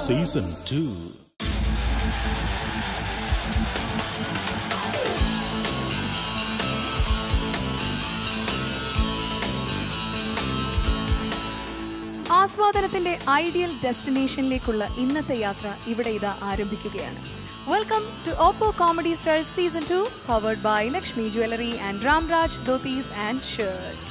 Season two ആസ്വാദനത്തിന്റെ ideal ഡെസ്റ്റിനേഷനിലേക്കുള്ള ഇന്നത്തെ യാത്ര ഇവിടെ ഇതാ ആരംഭിക്കുകയാണ് welcome to Oppo comedy stars season two powered by Lakshmi jewellery and Ramraj dhotis and shirts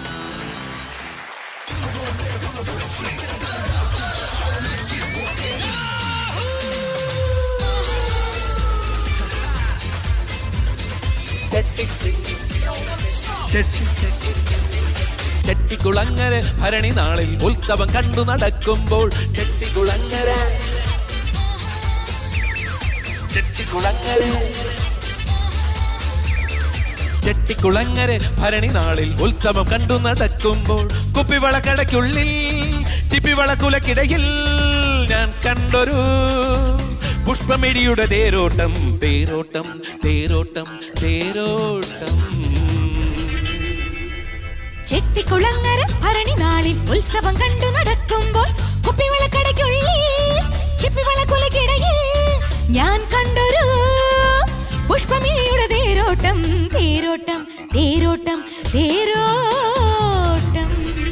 Chettikulangara Bharani നാളിൽ ഉത്സവം കണ്ടു നടക്കുമ്പോൾ ചെട്ടിക്കുളങ്ങര ചെട്ടിക്കുളങ്ങര ചെട്ടിക്കുളങ്ങര ഭരണി നാളിൽ ഉത്സവം കണ്ടു നടക്കുമ്പോൾ കുപ്പിവളക്കടയ്ക്കുള്ളിൽ ചിപ്പിവളക്കുലക്കിടയിൽ ഞാൻ കണ്ടൊരു പുഷ്പമിടിയുടെ തേരോട്ടം തേരോട്ടം തേരോട്ടം തേരോട്ടം ചെട്ടിക്കുളങ്ങര ഭരണി നാളിൽ ഉത്സവം കണ്ടു നടക്കുമ്പോൾ കുപ്പിവളക്കടയ്ക്കുള്ളിൽ ചിപ്പിവളക്കുലക്കിടയിൽ ഞാൻ കണ്ടൊരു പുഷ്പമിഴിയുടെ തേരോട്ടം തേരോട്ടം തേരോട്ടം തേരോട്ടം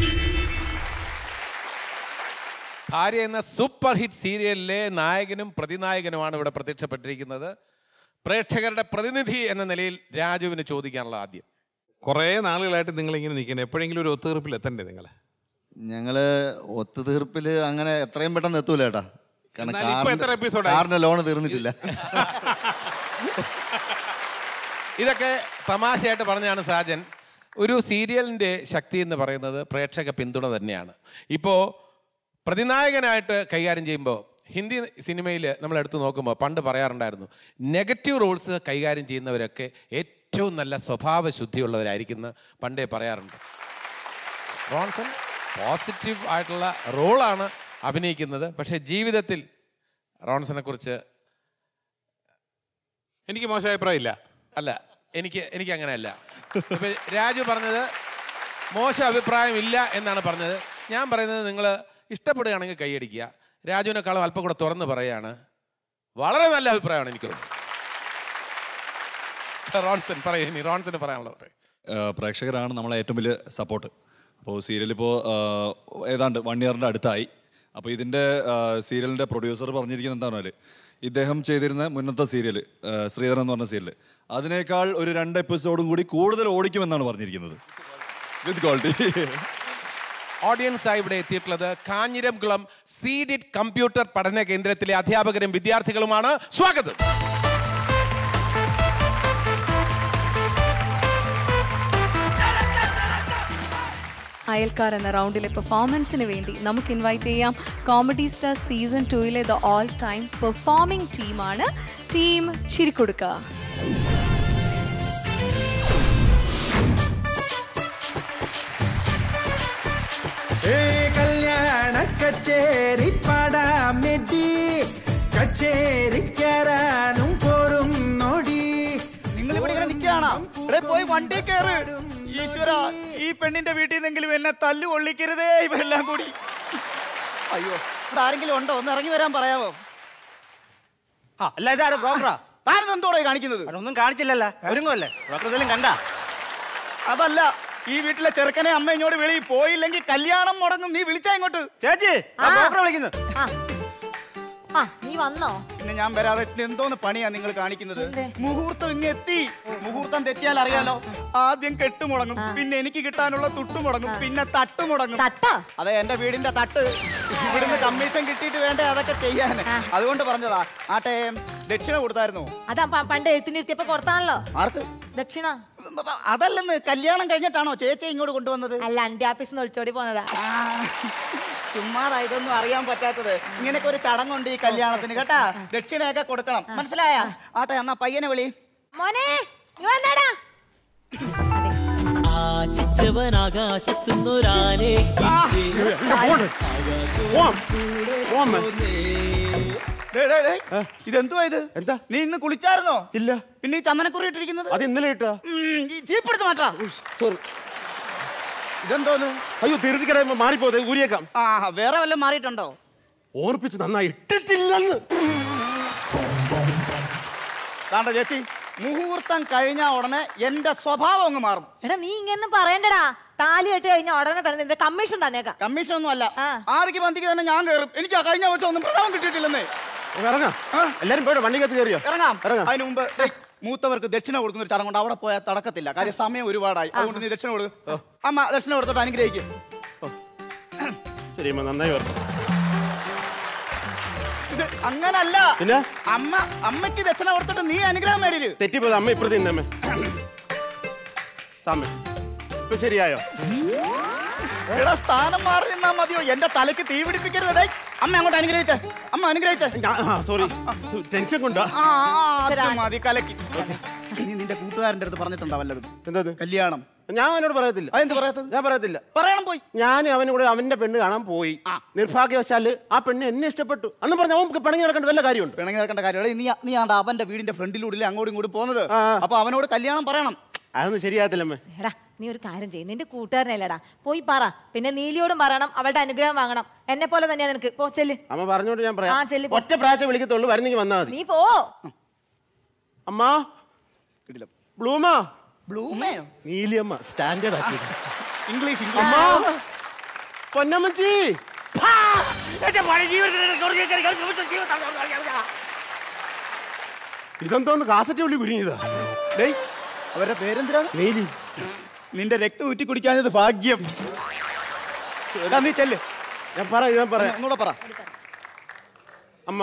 ഭാര്യ എന്ന സൂപ്പർ ഹിറ്റ് സീരിയലിലെ നായകനും പ്രതിനായകനുമാണ് ഇവിടെ പ്രത്യക്ഷപ്പെട്ടിരിക്കുന്നത് പ്രേക്ഷകരുടെ പ്രതിനിധി എന്ന നിലയിൽ രാജുവിന് ചോദിക്കാനുള്ള ആദ്യം കുറേ നാളുകളായിട്ട് നിങ്ങൾ ഇങ്ങനെ നിൽക്കണം എപ്പോഴെങ്കിലും ഒരു ഒത്തുതീർപ്പിൽ എത്തണ്ടേ നിങ്ങൾ ഞങ്ങള് ഒത്തുതീർപ്പില് അങ്ങനെ എത്രയും പെട്ടെന്ന് എത്തൂല ഏട്ടാ കാരണം എന്നാലും ഇപ്പൊ എത്ര കാറിന്റെ- episode ആയി? കാറിന്റെ ലോണ് തീർന്നിട്ടില്ല ഇതൊക്കെ തമാശയായിട്ട് പറഞ്ഞാണ് സാജൻ ഒരു സീരിയലിൻ്റെ ശക്തി എന്ന് പറയുന്നത് പ്രേക്ഷക പിന്തുണ തന്നെയാണ് ഇപ്പോൾ പ്രതിനായകനായിട്ട് കൈകാര്യം ചെയ്യുമ്പോൾ ഹിന്ദി സിനിമയിൽ നമ്മൾ എടുത്തു നോക്കുമ്പോൾ പണ്ട് പറയാറുണ്ടായിരുന്നു നെഗറ്റീവ് റോൾസ് കൈകാര്യം ചെയ്യുന്നവരൊക്കെ ഏറ്റവും നല്ല സ്വഭാവ ശുദ്ധിയുള്ളവരായിരിക്കുന്ന പണ്ടേ പറയാറുണ്ട് റോൺസൺ പോസിറ്റീവ് ആയിട്ടുള്ള റോളാണ് അഭിനയിക്കുന്നത് പക്ഷേ ജീവിതത്തിൽ റോൺസനെ കുറിച്ച് എനിക്ക് മോശം അഭിപ്രായമില്ല അല്ല എനിക്ക് എനിക്ക് അങ്ങനെയല്ല ഇപ്പൊ രാജു പറഞ്ഞത് മോശം അഭിപ്രായം ഇല്ല എന്നാണ് പറഞ്ഞത് ഞാൻ പറയുന്നത് നിങ്ങൾ ഇഷ്ടപ്പെടുകയാണെങ്കിൽ കൈയടിക്കുക രാജുവിനെക്കാളും അല്പം കൂടെ തുറന്ന് പറയാണ് വളരെ നല്ല അഭിപ്രായമാണ് എനിക്കുള്ളത് റോൺസൺ പറയൂ ഇനി റോൺസന് പറയാനുള്ളത് പറയും ഏഹ് പ്രേക്ഷകരാണ് നമ്മളെ ഏറ്റവും വലിയ സപ്പോർട്ട് അപ്പോൾ സീരിയൽ ഇപ്പോൾ ഏതാണ്ട് വൺ ഇയറിൻ്റെ അടുത്തായി അപ്പോൾ ഇതിൻ്റെ സീരിയലിൻ്റെ പ്രൊഡ്യൂസർ പറഞ്ഞിരിക്കുന്നത് എന്താണെന്നാൽ ഇദ്ദേഹം ചെയ്തിരുന്ന മുന്നത്തെ സീരിയൽ ശ്രീധരൻ എന്ന് പറഞ്ഞ സീരിയൽ അതിനേക്കാൾ ഒരു രണ്ട് എപ്പിസോഡും കൂടി കൂടുതൽ ഓടിക്കുമെന്നാണ് പറഞ്ഞിരിക്കുന്നത് വിത്ത് ക്വാളിറ്റി ഓഡിയൻസ് ആയി ഇവിടെ എത്തിയിട്ടുള്ളത് കാഞ്ഞിരംകുളം സീഡിറ്റ് കമ്പ്യൂട്ടർ പഠന കേന്ദ്രത്തിലെ അധ്യാപകരും വിദ്യാർത്ഥികളുമാണ് സ്വാഗതം അയൽക്കാർ എന്ന റൗണ്ടിലെ പെർഫോമൻസിന് വേണ്ടി നമുക്ക് ഇൻവൈറ്റ് ചെയ്യാം കോമഡി സ്റ്റാർ സീസൺ ടൂയിലെ ദ ഓൾ ടൈം പെർഫോമിംഗ് ടീമാണ് ടീം ചിരിക്കൊടുക്ക കല്യാണ കച്ചേരി പടാമെടി കച്ചേരിക്കരാനും പോരും നോടി നിങ്ങൾ ഇവിടെ ഇങ്ങനെ നിൽക്കുകയാണോ ഇവിടെ പോയി വണ്ടി കയറ് ഈശ്വര ഈ പെണ്ണിന്റെ വീട്ടിൽ നിന്നെങ്കിലും എന്നെ തല്ലു കൊള്ളിക്കരുതേ ഇവരെല്ലാം കൂടി അയ്യോ ഇവിടെ ആരെങ്കിലും ഉണ്ടോ ഒന്ന് ഇറങ്ങി വരാൻ പറയാമോ ആ അല്ല ഇതാണ് ബ്രോക്കറാ താനെന്ത് എന്തോടെ കാണിക്കുന്നത് ഒന്നും കാണിച്ചില്ലല്ലോ ഒരുങ്ങല്ലേ ബ്രോക്കർ എന്തെങ്കിലും കണ്ട അതല്ല ഈ വീട്ടിലെ ചെറുക്കനെ അമ്മ ഇങ്ങോട്ട് വിളി പോയില്ലെങ്കിൽ കല്യാണം മുടങ്ങും നീ വിളിച്ചാ ഇങ്ങോട്ട് ചേച്ചി ബ്രോക്കറെ വിളിക്കുന്നു ആ നീ വന്നോ പിന്നെ ഞാൻ വരാതെ ഇത് എന്തോന്ന് പണിയാ നിങ്ങൾ കാണിക്കുന്നത് മുഹൂർത്തം ഇങ്ങ് എത്തി മുഹൂർത്തം തെറ്റിയാൽ അറിയാലോ ആദ്യം കെട്ട് മുടങ്ങും പിന്നെ എനിക്ക് കിട്ടാനുള്ള തുട്ടു മുടങ്ങും പിന്നെ തട്ട് മുടങ്ങും തട്ടാ അതെ എന്റെ വീടിന്റെ തട്ട് ഇവിടുന്ന് കമ്മീഷൻ കിട്ടിയിട്ട് വേണ്ടേ അതൊക്കെ ചെയ്യാൻ അതുകൊണ്ട് പറഞ്ഞതാ ആട്ടെ ദക്ഷിണ കൊടുത്തായിരുന്നു അതാ പ- പണ്ട് എഴുത്തിനിരുത്തിയപ്പോ കൊടുത്താണല്ലോ ആർക്ക് ദക്ഷിണ അതല്ലെന്ന് കല്യാണം കഴിഞ്ഞിട്ടാണോ ചേച്ചി ഇങ്ങോട്ട് കൊണ്ടുവന്നത് അല്ല അണ്ടി ആഫീസിൽ നിന്ന് ഒളിച്ചോടി പോന്നതാ ആ, ചുമ്മാതാ ഇതൊന്നും അറിയാൻ പറ്റാത്തത് ഇങ്ങനെയൊക്കെ ഒരു ചടങ്ങുണ്ട് ഈ കല്യാണത്തിന് കേട്ടാ ദക്ഷിണയൊക്കെ കൊടുക്കണം മനസ്സിലായ ആട്ടെ എന്നാ പയ്യനെ വിളി മോനെ നീ വന്നാടാ ആശിച്ചവൻ ആകാശത്തുന്നൊരാനെ ഡേ, ഡേ, ഡേ. ഇതെന്തുവാ ഇത് എന്താ നീ ഇന്ന് കുളിച്ചായിരുന്നോ ഇല്ല പിന്നെ ഈ ചന്ദനക്കുറി ഇട്ടിരിക്കുന്നത് അത് ഇന്നലെ ഇട്ടാ ചീപ്പെടുത്ത് മാറ്റാ ഇതെന്തോന്ന് അയ്യോ തിരുത്തിക്കട മാറിപ്പോതെ ഊരിയേക്കാം ആ വേറെ വല്ലതും മാറിയിട്ടുണ്ടോ ഓർപ്പിച്ച് നന്നായി ഇട്ടിട്ടില്ലെന്ന് താണ്ട ചേച്ചി മുഹൂർത്തം കഴിഞ്ഞ ഉടനെ എന്റെ സ്വഭാവം അങ്ങ് മാറും എടാ നീ ഇങ്ങനെ പറയണ്ടടാ താലി കെട്ട് കഴിഞ്ഞ ഉടനെ തന്നെ നിന്റെ കമ്മീഷൻ തന്നേക്കാം കമ്മീഷൻ ഒന്നും അല്ല ആദ്യക്ക് പന്തിക്ക് തന്നെ ഞാൻ കയറും എനിക്ക് ആ കഴിഞ്ഞ വർഷം ഒന്നും പ്രസവം കിട്ടിയിട്ടില്ലെന്നേ ഇറങ്ങാം എല്ലാരും പോയിട്ട് വണ്ടിക്കകത്ത് കയറിയോ ഇറങ്ങാം ഇറങ്ങാം അതിന് മുമ്പ് ഡേയ്, മൂത്തവർക്ക് ദക്ഷിണ കൊടുക്കുന്ന ഒരു ചടങ്ങുണ്ട് അവിടെ പോയാൽ തടക്കത്തില്ല കാര്യം സമയം ഒരുപാടായി അതുകൊണ്ട് നീ ദക്ഷിണ കൊടുക്കും അമ്മ ദക്ഷിണ കൊടുത്തോട്ട് അനുഗ്രഹിക്കും ശരി അമ്മ നന്നായി വരണം ഇത് അങ്ങനല്ല പിന്നെ? അമ്മ അമ്മയ്ക്ക് ദക്ഷിണ കൊടുത്തിട്ട് നീ അനുഗ്രഹം മേടില് തെറ്റിപ്പോയത് അമ്മ ഇപ്പുറത്ത് നിന്നമ്മേ താമേ ഇപ്പൊ ശരിയായോ എടാ സ്ഥാനം മാറി നിന്നാ മതിയോ എന്റെ തലയ്ക്ക് തീ പിടിപ്പിക്കരുത് ഡേയ്. അമ്മ അങ്ങോട്ട് അനുഗ്രഹിച്ചേ അമ്മ അനുഗ്രഹിച്ചേ സോറി ടെൻഷൻ കൊണ്ടാ ആ, ആ, അത് മതി കലക്കി നീ നിന്റെ കൂട്ടുകാരന്റെ അടുത്ത് പറഞ്ഞിട്ടുണ്ടോ വല്ലതും എന്താ കല്യാണം ഞാൻ അവനോട് പറയത്തില്ല അതെന്ത് പറയാത്തത് ഞാൻ പറയത്തില്ല പറയണം പോയി ഞാൻ അവനും കൂടെ അവന്റെ പെണ്ണ് കാണാൻ പോയി നിർഭാഗ്യവശാല് ആ പെണ്ണ് എന്നെ ഇഷ്ടപ്പെട്ടു അന്ന് പറഞ്ഞ അവൻ പിണങ്ങി നടക്കേണ്ട വല്ല കാര്യമുണ്ട് പിണങ്ങി നടക്കേണ്ട കാര്യം നീ നീ ആണ്ട് അവന്റെ വീടിന്റെ ഫ്രണ്ടിലൂടെ അങ്ങോട്ടും ഇങ്ങോട്ടും പോകുന്നത് അപ്പൊ അവനോട് കല്യാണം പറയണം അതൊന്നും ശരിയാകത്തില്ലമ്മേ എടാ നീ ഒരു കാര്യം ചെയ്യും നിന്റെ കൂട്ടുകാരനല്ലേടാ പോയി പറ പിന്നെ നീലിയോടും പറയണം അവളുടെ അനുഗ്രഹം വാങ്ങണം എന്നെ പോലെ തന്നെയാ നിനക്ക് പോ ചെല്ല് അമ്മ പറഞ്ഞോണ്ട് ഞാൻ ആ, പറയാം ചെല്ല് പോ. ഒറ്റ പ്രാവശ്യം വിളിക്കത്തുള്ളൂ വരുന്നെങ്കിൽ വന്നാൽ മതി നീ പോ അമ്മ ബ്ലൂമാ ബ്ലൂമയോ നീലിയമ്മ സ്റ്റാൻഡേർഡ് ആക്കി ഇംഗ്ലീഷ് അമ്മ പൊന്നമ്മച്ചി ഇതെന്തോന്ന് കാസറ്റ് വിളി കുരുങ്ങിയതാ ഡേയ് അവരുടെ പേരെന്തിനാണ് നീലി നിന്റെ രക്തം ഊറ്റി കുടിക്കാഞ്ഞത് ഭാഗ്യം എടാ, നീ ചെല്ല് ഞാൻ പറയാം ഞാൻ പറയാം ഒന്നുകൂടെ പറ അമ്മ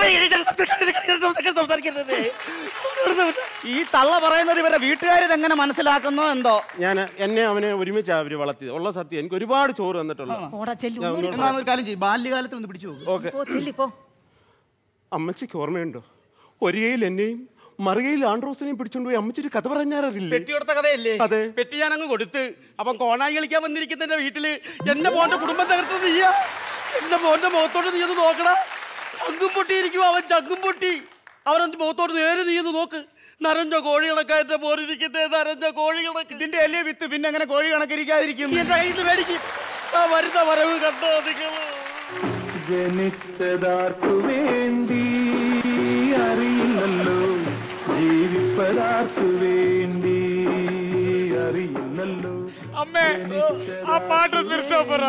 ഈ തള്ള പറയുന്നത് ഇവരുടെ വീട്ടുകാർ എങ്ങനെ മനസ്സിലാക്കുന്നോ എന്തോ ഞാൻ എന്നെ അവനെ ഒരുമിച്ച് അവര് വളർത്തിയത് ഉള്ള സത്യം എനിക്ക് ഒരുപാട് ചോറ് തന്നിട്ടുള്ള പോടാ ചെല്ലു ഞാൻ ഒന്നുകൂടെ എന്നാ ഒരു കാര്യം ചെയ്യും ബാല്യകാലത്തിൽ ഒന്ന് പിടിച്ചു നോക്ക്. ഓക്കെ പോ ചെല്ലി പോ അമ്മച്ചിക്ക് ഓർമ്മയുണ്ടോ ഒരു കയ്യിൽ എന്നെയും മറുകയിൽ ആൻഡ്രോസിനെയും പിടിച്ചോണ്ട് പോയി അമ്മച്ചി ഒരു കഥ പറഞ്ഞാറില്ലേ പെട്ടി കൊടുത്ത കഥയല്ലേ അതെ. പെട്ടി ഞാൻ അങ്ങ് കൊടുത്ത് അവൻ കോണായി കളിക്കാൻ വന്നിരിക്കുന്ന വീട്ടില് എന്റെ മോന്റെ കുടുംബം തകർത്തത് നീയാ എന്റെ മോന്റെ മുഖത്തോട്ട് നീ ഒന്ന് നോക്കടാ ചങ്കും പൊട്ടിയിരിക്കും അവൻ ചങ്കും പൊട്ടി അവൻ മുഖത്തോട്ട് നേരെ നീ ഒന്ന് നോക്ക് നരഞ്ച കോഴി കണക്കായിട്ട് പോരിരിക്കുന്നേ നരഞ്ച കോഴി കണക്ക് ഇതിന്റെ അല്ലേ വിത്ത് പിന്നെ എങ്ങനെ കോഴി കണക്കിരിക്കാതിരിക്കും എന്റെ കയ്യിൽ നിന്ന് മേടിക്കും ആ വരുന്ന വരവ് കണ്ടോ നിങ്ങള് ജനിച്ചതാർക്കു വേണ്ടി അറിയില്ലല്ലോ ജീവിപ്പതാർക്കു വേണ്ടി അറിയില്ലല്ലോ അമ്മേ ആ പാട്ട് നിർത്താൻ പറ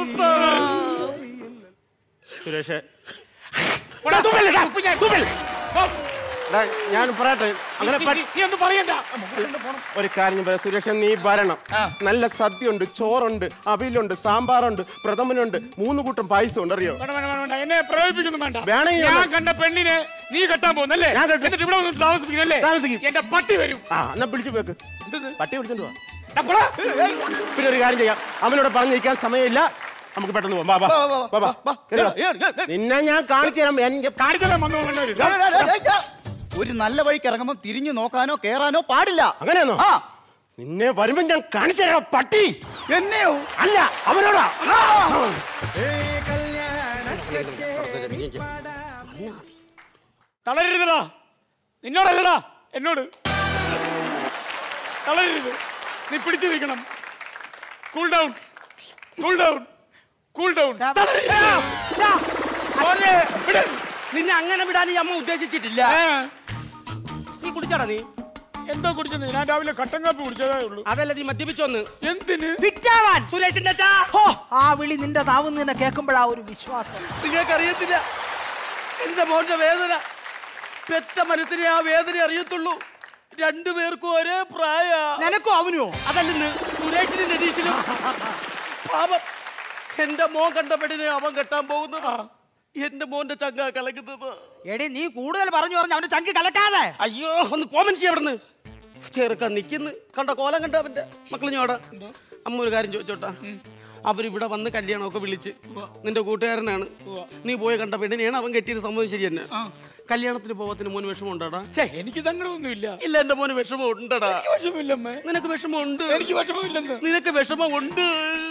സുരേഷ് എടാ, ഞാൻ പറയട്ടെ അങ്ങനെ പറ്റ- നീ ഒന്നും പറയണ്ട ഒരു കാര്യം ഞാൻ പറയാം സുരേഷ് നീ വരണം നല്ല സദ്യയുണ്ട് ചോറുണ്ട് അവിയലുണ്ട് സാമ്പാറുണ്ട് പ്രഥമനുണ്ട് മൂന്ന് കൂട്ടം പായസം ഉണ്ട് അറിയോ വേണ്ട, വേണ്ട, വേണ്ട, വേണ്ട. എന്നെ പ്രലോഭിപ്പിക്കുന്നു വേണ്ട വേണമെങ്കിൽ ഞാൻ വേണം. കണ്ട പെണ്ണിനെ നീ കെട്ടാൻ പോകുന്നല്ലേ ഞാൻ കെട്ടും. എന്നിട്ട് ഇവിടെ വന്ന് താമസിപ്പിക്കുന്നല്ലേ താമസിക്കും. എന്റെ പട്ടി വരും ആ എന്നാ വിളിച്ചു വെക്ക് പട്ടി വിളിച്ചോണ്ട് വാ എടാ, പോടാ. പിന്നെ ഒരു കാര്യം ചെയ്യാം അവനോട് പറഞ്ഞിരിക്കാൻ സമയമില്ല നമുക്ക് പെട്ടെന്ന് പോവാം വാ, വാ, വാ, വാ, കേറി വാ. നിന്നെ ഞാൻ കാണിച്ചു തരാം എനിക്ക് കാണിച്ചതാ വന്നു കൊണ്ടുവരും ഡേയ്, ഡേയ്, ഡേയ്, ഡേയ്. ഒരു നല്ല വഴിക്ക് ഇറങ്ങുമ്പോൾ തിരിഞ്ഞു നോക്കാനോ കേറാനോ പാടില്ല അങ്ങനെയാണോ ആ നിന്നെ വരുമ്പോ ഞാൻ കാണിച്ചു തരാം പട്ടി എന്നെയോ അല്ല അവനോടാ തളരരുതടാ നിന്നോടല്ലടാ എന്നോട് തളരരുത് നീ പിടിച്ചു നിൽക്കണം cool down cool down cool down നിന്നെ അങ്ങനെ വിടാൻ ഈ അമ്മ ഉദ്ദേശിച്ചിട്ടില്ല നീ കുടിച്ചാടാ നീ എന്തോ കുടിച്ചത് ഞാൻ രാവിലെ കട്ടൻ കാപ്പി കുടിച്ചതേ ഉള്ളൂ അതല്ല നീ മദ്യപിച്ചോന്ന് എന്തിന് വിറ്റാവാൻ സുരേഷിന്റെ അച്ഛാ. ഹോ, ആ വിളി നിന്റെ താവുന്നതിനെ കേൾക്കുമ്പോഴാ ഒരു വിശ്വാസം നിങ്ങൾക്കറിയത്തില്ല എന്റെ മോന്റെ വേദന പെറ്റ മനസ്സിനെ ആ വേദന അറിയത്തുള്ളൂ രണ്ടുപേർക്കും ഒരേ പ്രായ നിനക്കോ അവനോ അതല്ലെന്ന് സുരേഷിനും രതീഷിനും പാപം എന്റെ മോൻ കണ്ട പെണ്ണിനെ അവൻ കെട്ടാൻ പോകുന്നതാ എന്റെ മോന്റെ ചങ്ക കലക്കുന്നത് എടി നീ കൂടുതൽ പറഞ്ഞു പറഞ്ഞ് അവന്റെ ചങ്കി കലക്കാതെ അയ്യോ ഒന്ന് പോ മനുഷ്യ അവിടുന്ന് ചെറുക്കാൻ നിൽക്കുന്നു കണ്ട കോലം കണ്ട അവന്റെ മക്കളിഞ്ഞോടാ അമ്മ ഒരു കാര്യം ചോദിച്ചോട്ടാ അവരിവിടെ വന്ന് കല്യാണമൊക്കെ വിളിച്ച് നിന്റെ കൂട്ടുകാരനാണ് നീ പോയി കണ്ട പെണ്ണിനെയാണ് അവൻ കെട്ടിയത് സംഭവം ശരി തന്നെ കല്യാണത്തിന് പോകത്തിന് മോന് വിഷമം ഉണ്ടടാ എനിക്ക് സങ്കടമൊന്നുമില്ല ഇല്ല എന്റെ മോന് വിഷമം ഉണ്ടടാ വിഷമില്ലമ്മേ നിനക്ക് വിഷമമുണ്ട് എനിക്ക് വിഷമമില്ലെന്ന് നിനക്ക് വിഷമമുണ്ട്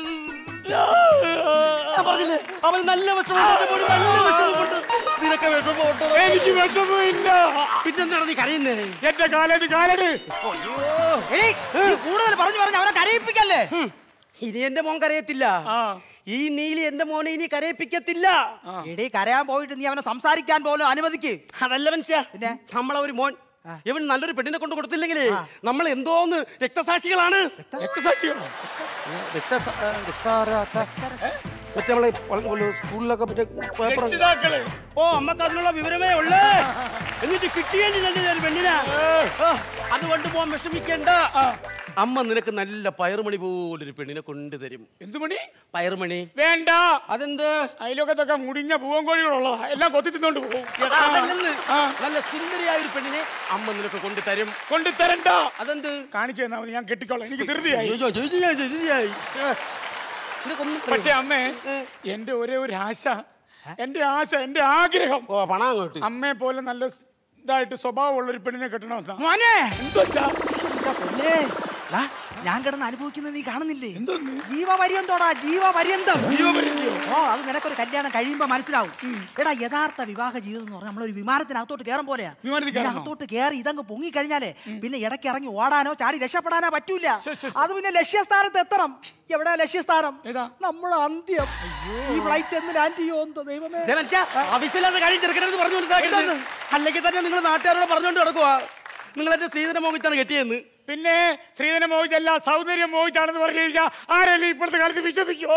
ഞാൻ പറഞ്ഞില്ലേ അവന് നല്ല വിഷമമുണ്ട് അവന് നല്ല വിഷമമുണ്ട് നിനക്ക് വിഷമമുണ്ട് എനിക്ക് വിഷമമില്ല പിന്നെന്താണ് നീ കരയുന്നേ എന്റെ കാലത് കാലത് എടി, നീ കൂടുതൽ പറഞ്ഞു പറഞ്ഞ് അവനെ കരയിപ്പിക്കല്ലേ ഇനി എന്റെ മോൻ കരയത്തില്ല ഈ നീലി എന്റെ മോനെ ഇനി കരയിപ്പിക്കത്തില്ല എടീ കരയാൻ പോയിട്ട് നീ അവനെ സംസാരിക്കാൻ പോലും അനുവദിക്ക് അതല്ല മനുഷ്യ നമ്മളെ ഒരു മോൻ ഇവൻ നല്ലൊരു പെണ്ണിനെ കൊണ്ട് കൊടുത്തില്ലെങ്കിലേ നമ്മൾ എന്തോന്ന് രക്തസാക്ഷികളാണ് രക്തസാക്ഷികളോ രക്തസ- ആ, രക്താരാത്ത- മറ്റേ നമ്മളെ പള്ള- സ്കൂളിലൊക്കെ മറ്റേ പേപ്പർ രക്ഷിതാക്കള്. ഓ അമ്മക്ക് അതിനുള്ള വിവരമേ ഉള്ളേ എന്നിട്ട് കിട്ടിയതിനല്ലേ ഞാൻ പെണ്ണിനെ ആ, അതുകൊണ്ട് പോകാൻ വിഷമിക്കണ്ട അമ്മ നിനക്ക് നല്ല പയറുമണി പോലൊരു പെണ്ണിനെ കൊണ്ടുതരും എന്തു മണി പയറുമണി വേണ്ട അതെന്ത് അയലോക്കത്തൊക്കെ മുടിഞ്ഞ പൂവൻകോഴികളുള്ള എല്ലാം കൊത്തി തിന്നോണ്ട് പോകും എടാ, അതല്ലെന്ന്. നല്ല സുന്ദരിയായ ഒരു പെണ്ണിനെ അമ്മ നിനക്ക് കൊണ്ടുതരും കൊണ്ടുതരണ്ട അതെന്ത് കാണിച്ചു തന്നാ മതി ഞാൻ കെട്ടിക്കോളാം എനിക്ക് ധൃതിയായി അയ്യോ, ധൃതിയായി, ധൃതിയായി. ഏ, നിനക്കൊന്നും പക്ഷെ അമ്മേ എന്റെ ഒരേ ഒരു ആശ എന്റെ ആശ എന്റെ ആഗ്രഹം ഓ പണം അങ്ങോട്ട് അമ്മയെ പോലെ നല്ല ഇതായിട്ട് സ്വഭാവമുള്ള ഒരു പെണ്ണിനെ കെട്ടണമെന്നാ മോനെ എന്തുവച്ചാ എന്റെ പൊന്നേ ലാ, ഞാൻ കിടന്ന് അനുഭവിക്കുന്നത് നീ കാണുന്നില്ലേ ജീവപര്യന്തോടാ ജീവപര്യന്തം ഓ അത് നിനക്കൊരു കല്യാണം കഴിയുമ്പോ മനസ്സിലാവും എടാ യഥാർത്ഥ വിവാഹ ജീവിതം എന്ന് പറഞ്ഞാൽ നമ്മളൊരു വിമാനത്തിനകത്തോട്ട് കയറും പോലെയാ വിമാനത്തിൽ കയറണോ? അകത്തോട്ട് കയറി ഇതങ്ങ് പൊങ്ങി കഴിഞ്ഞാലേ പിന്നെ ഇടയ്ക്ക് ഇറങ്ങി ഓടാനോ ചാടി രക്ഷപ്പെടാനോ പറ്റൂല അത് പിന്നെ ലക്ഷ്യസ്ഥാനത്ത് എത്തണം എവിടെ ലക്ഷ്യസ്ഥാനം നമ്മുടെ അന്ത്യം ഈ ഫ്ലൈറ്റ് എന്ന് ലാൻഡ് ചെയ്യോ എന്തോ ദൈവമേ ദേ മനുഷ്യ, ആവശ്യമില്ലാത്ത കാര്യം ചെറുക്കനെന്ന് പറഞ്ഞു മനസ്സിലാക്കരുത് അല്ലെങ്കിൽ തന്നെ നിങ്ങൾ നാട്ടുകാരോട് പറഞ്ഞുകൊണ്ട് കിടക്കുക നിങ്ങൾ എന്റെ സ്ത്രീധനം മോഹിച്ചാണ് കെട്ടിയെന്ന് പിന്നെ ശ്രീധരൻ മോഹിച്ചല്ല സൗന്ദര്യം മോഹിച്ചാണെന്ന് പറഞ്ഞു കഴിഞ്ഞാൽ ആരെങ്കിലും ഇപ്പോഴത്തെ കാലത്ത് വിശ്വസിക്കുമോ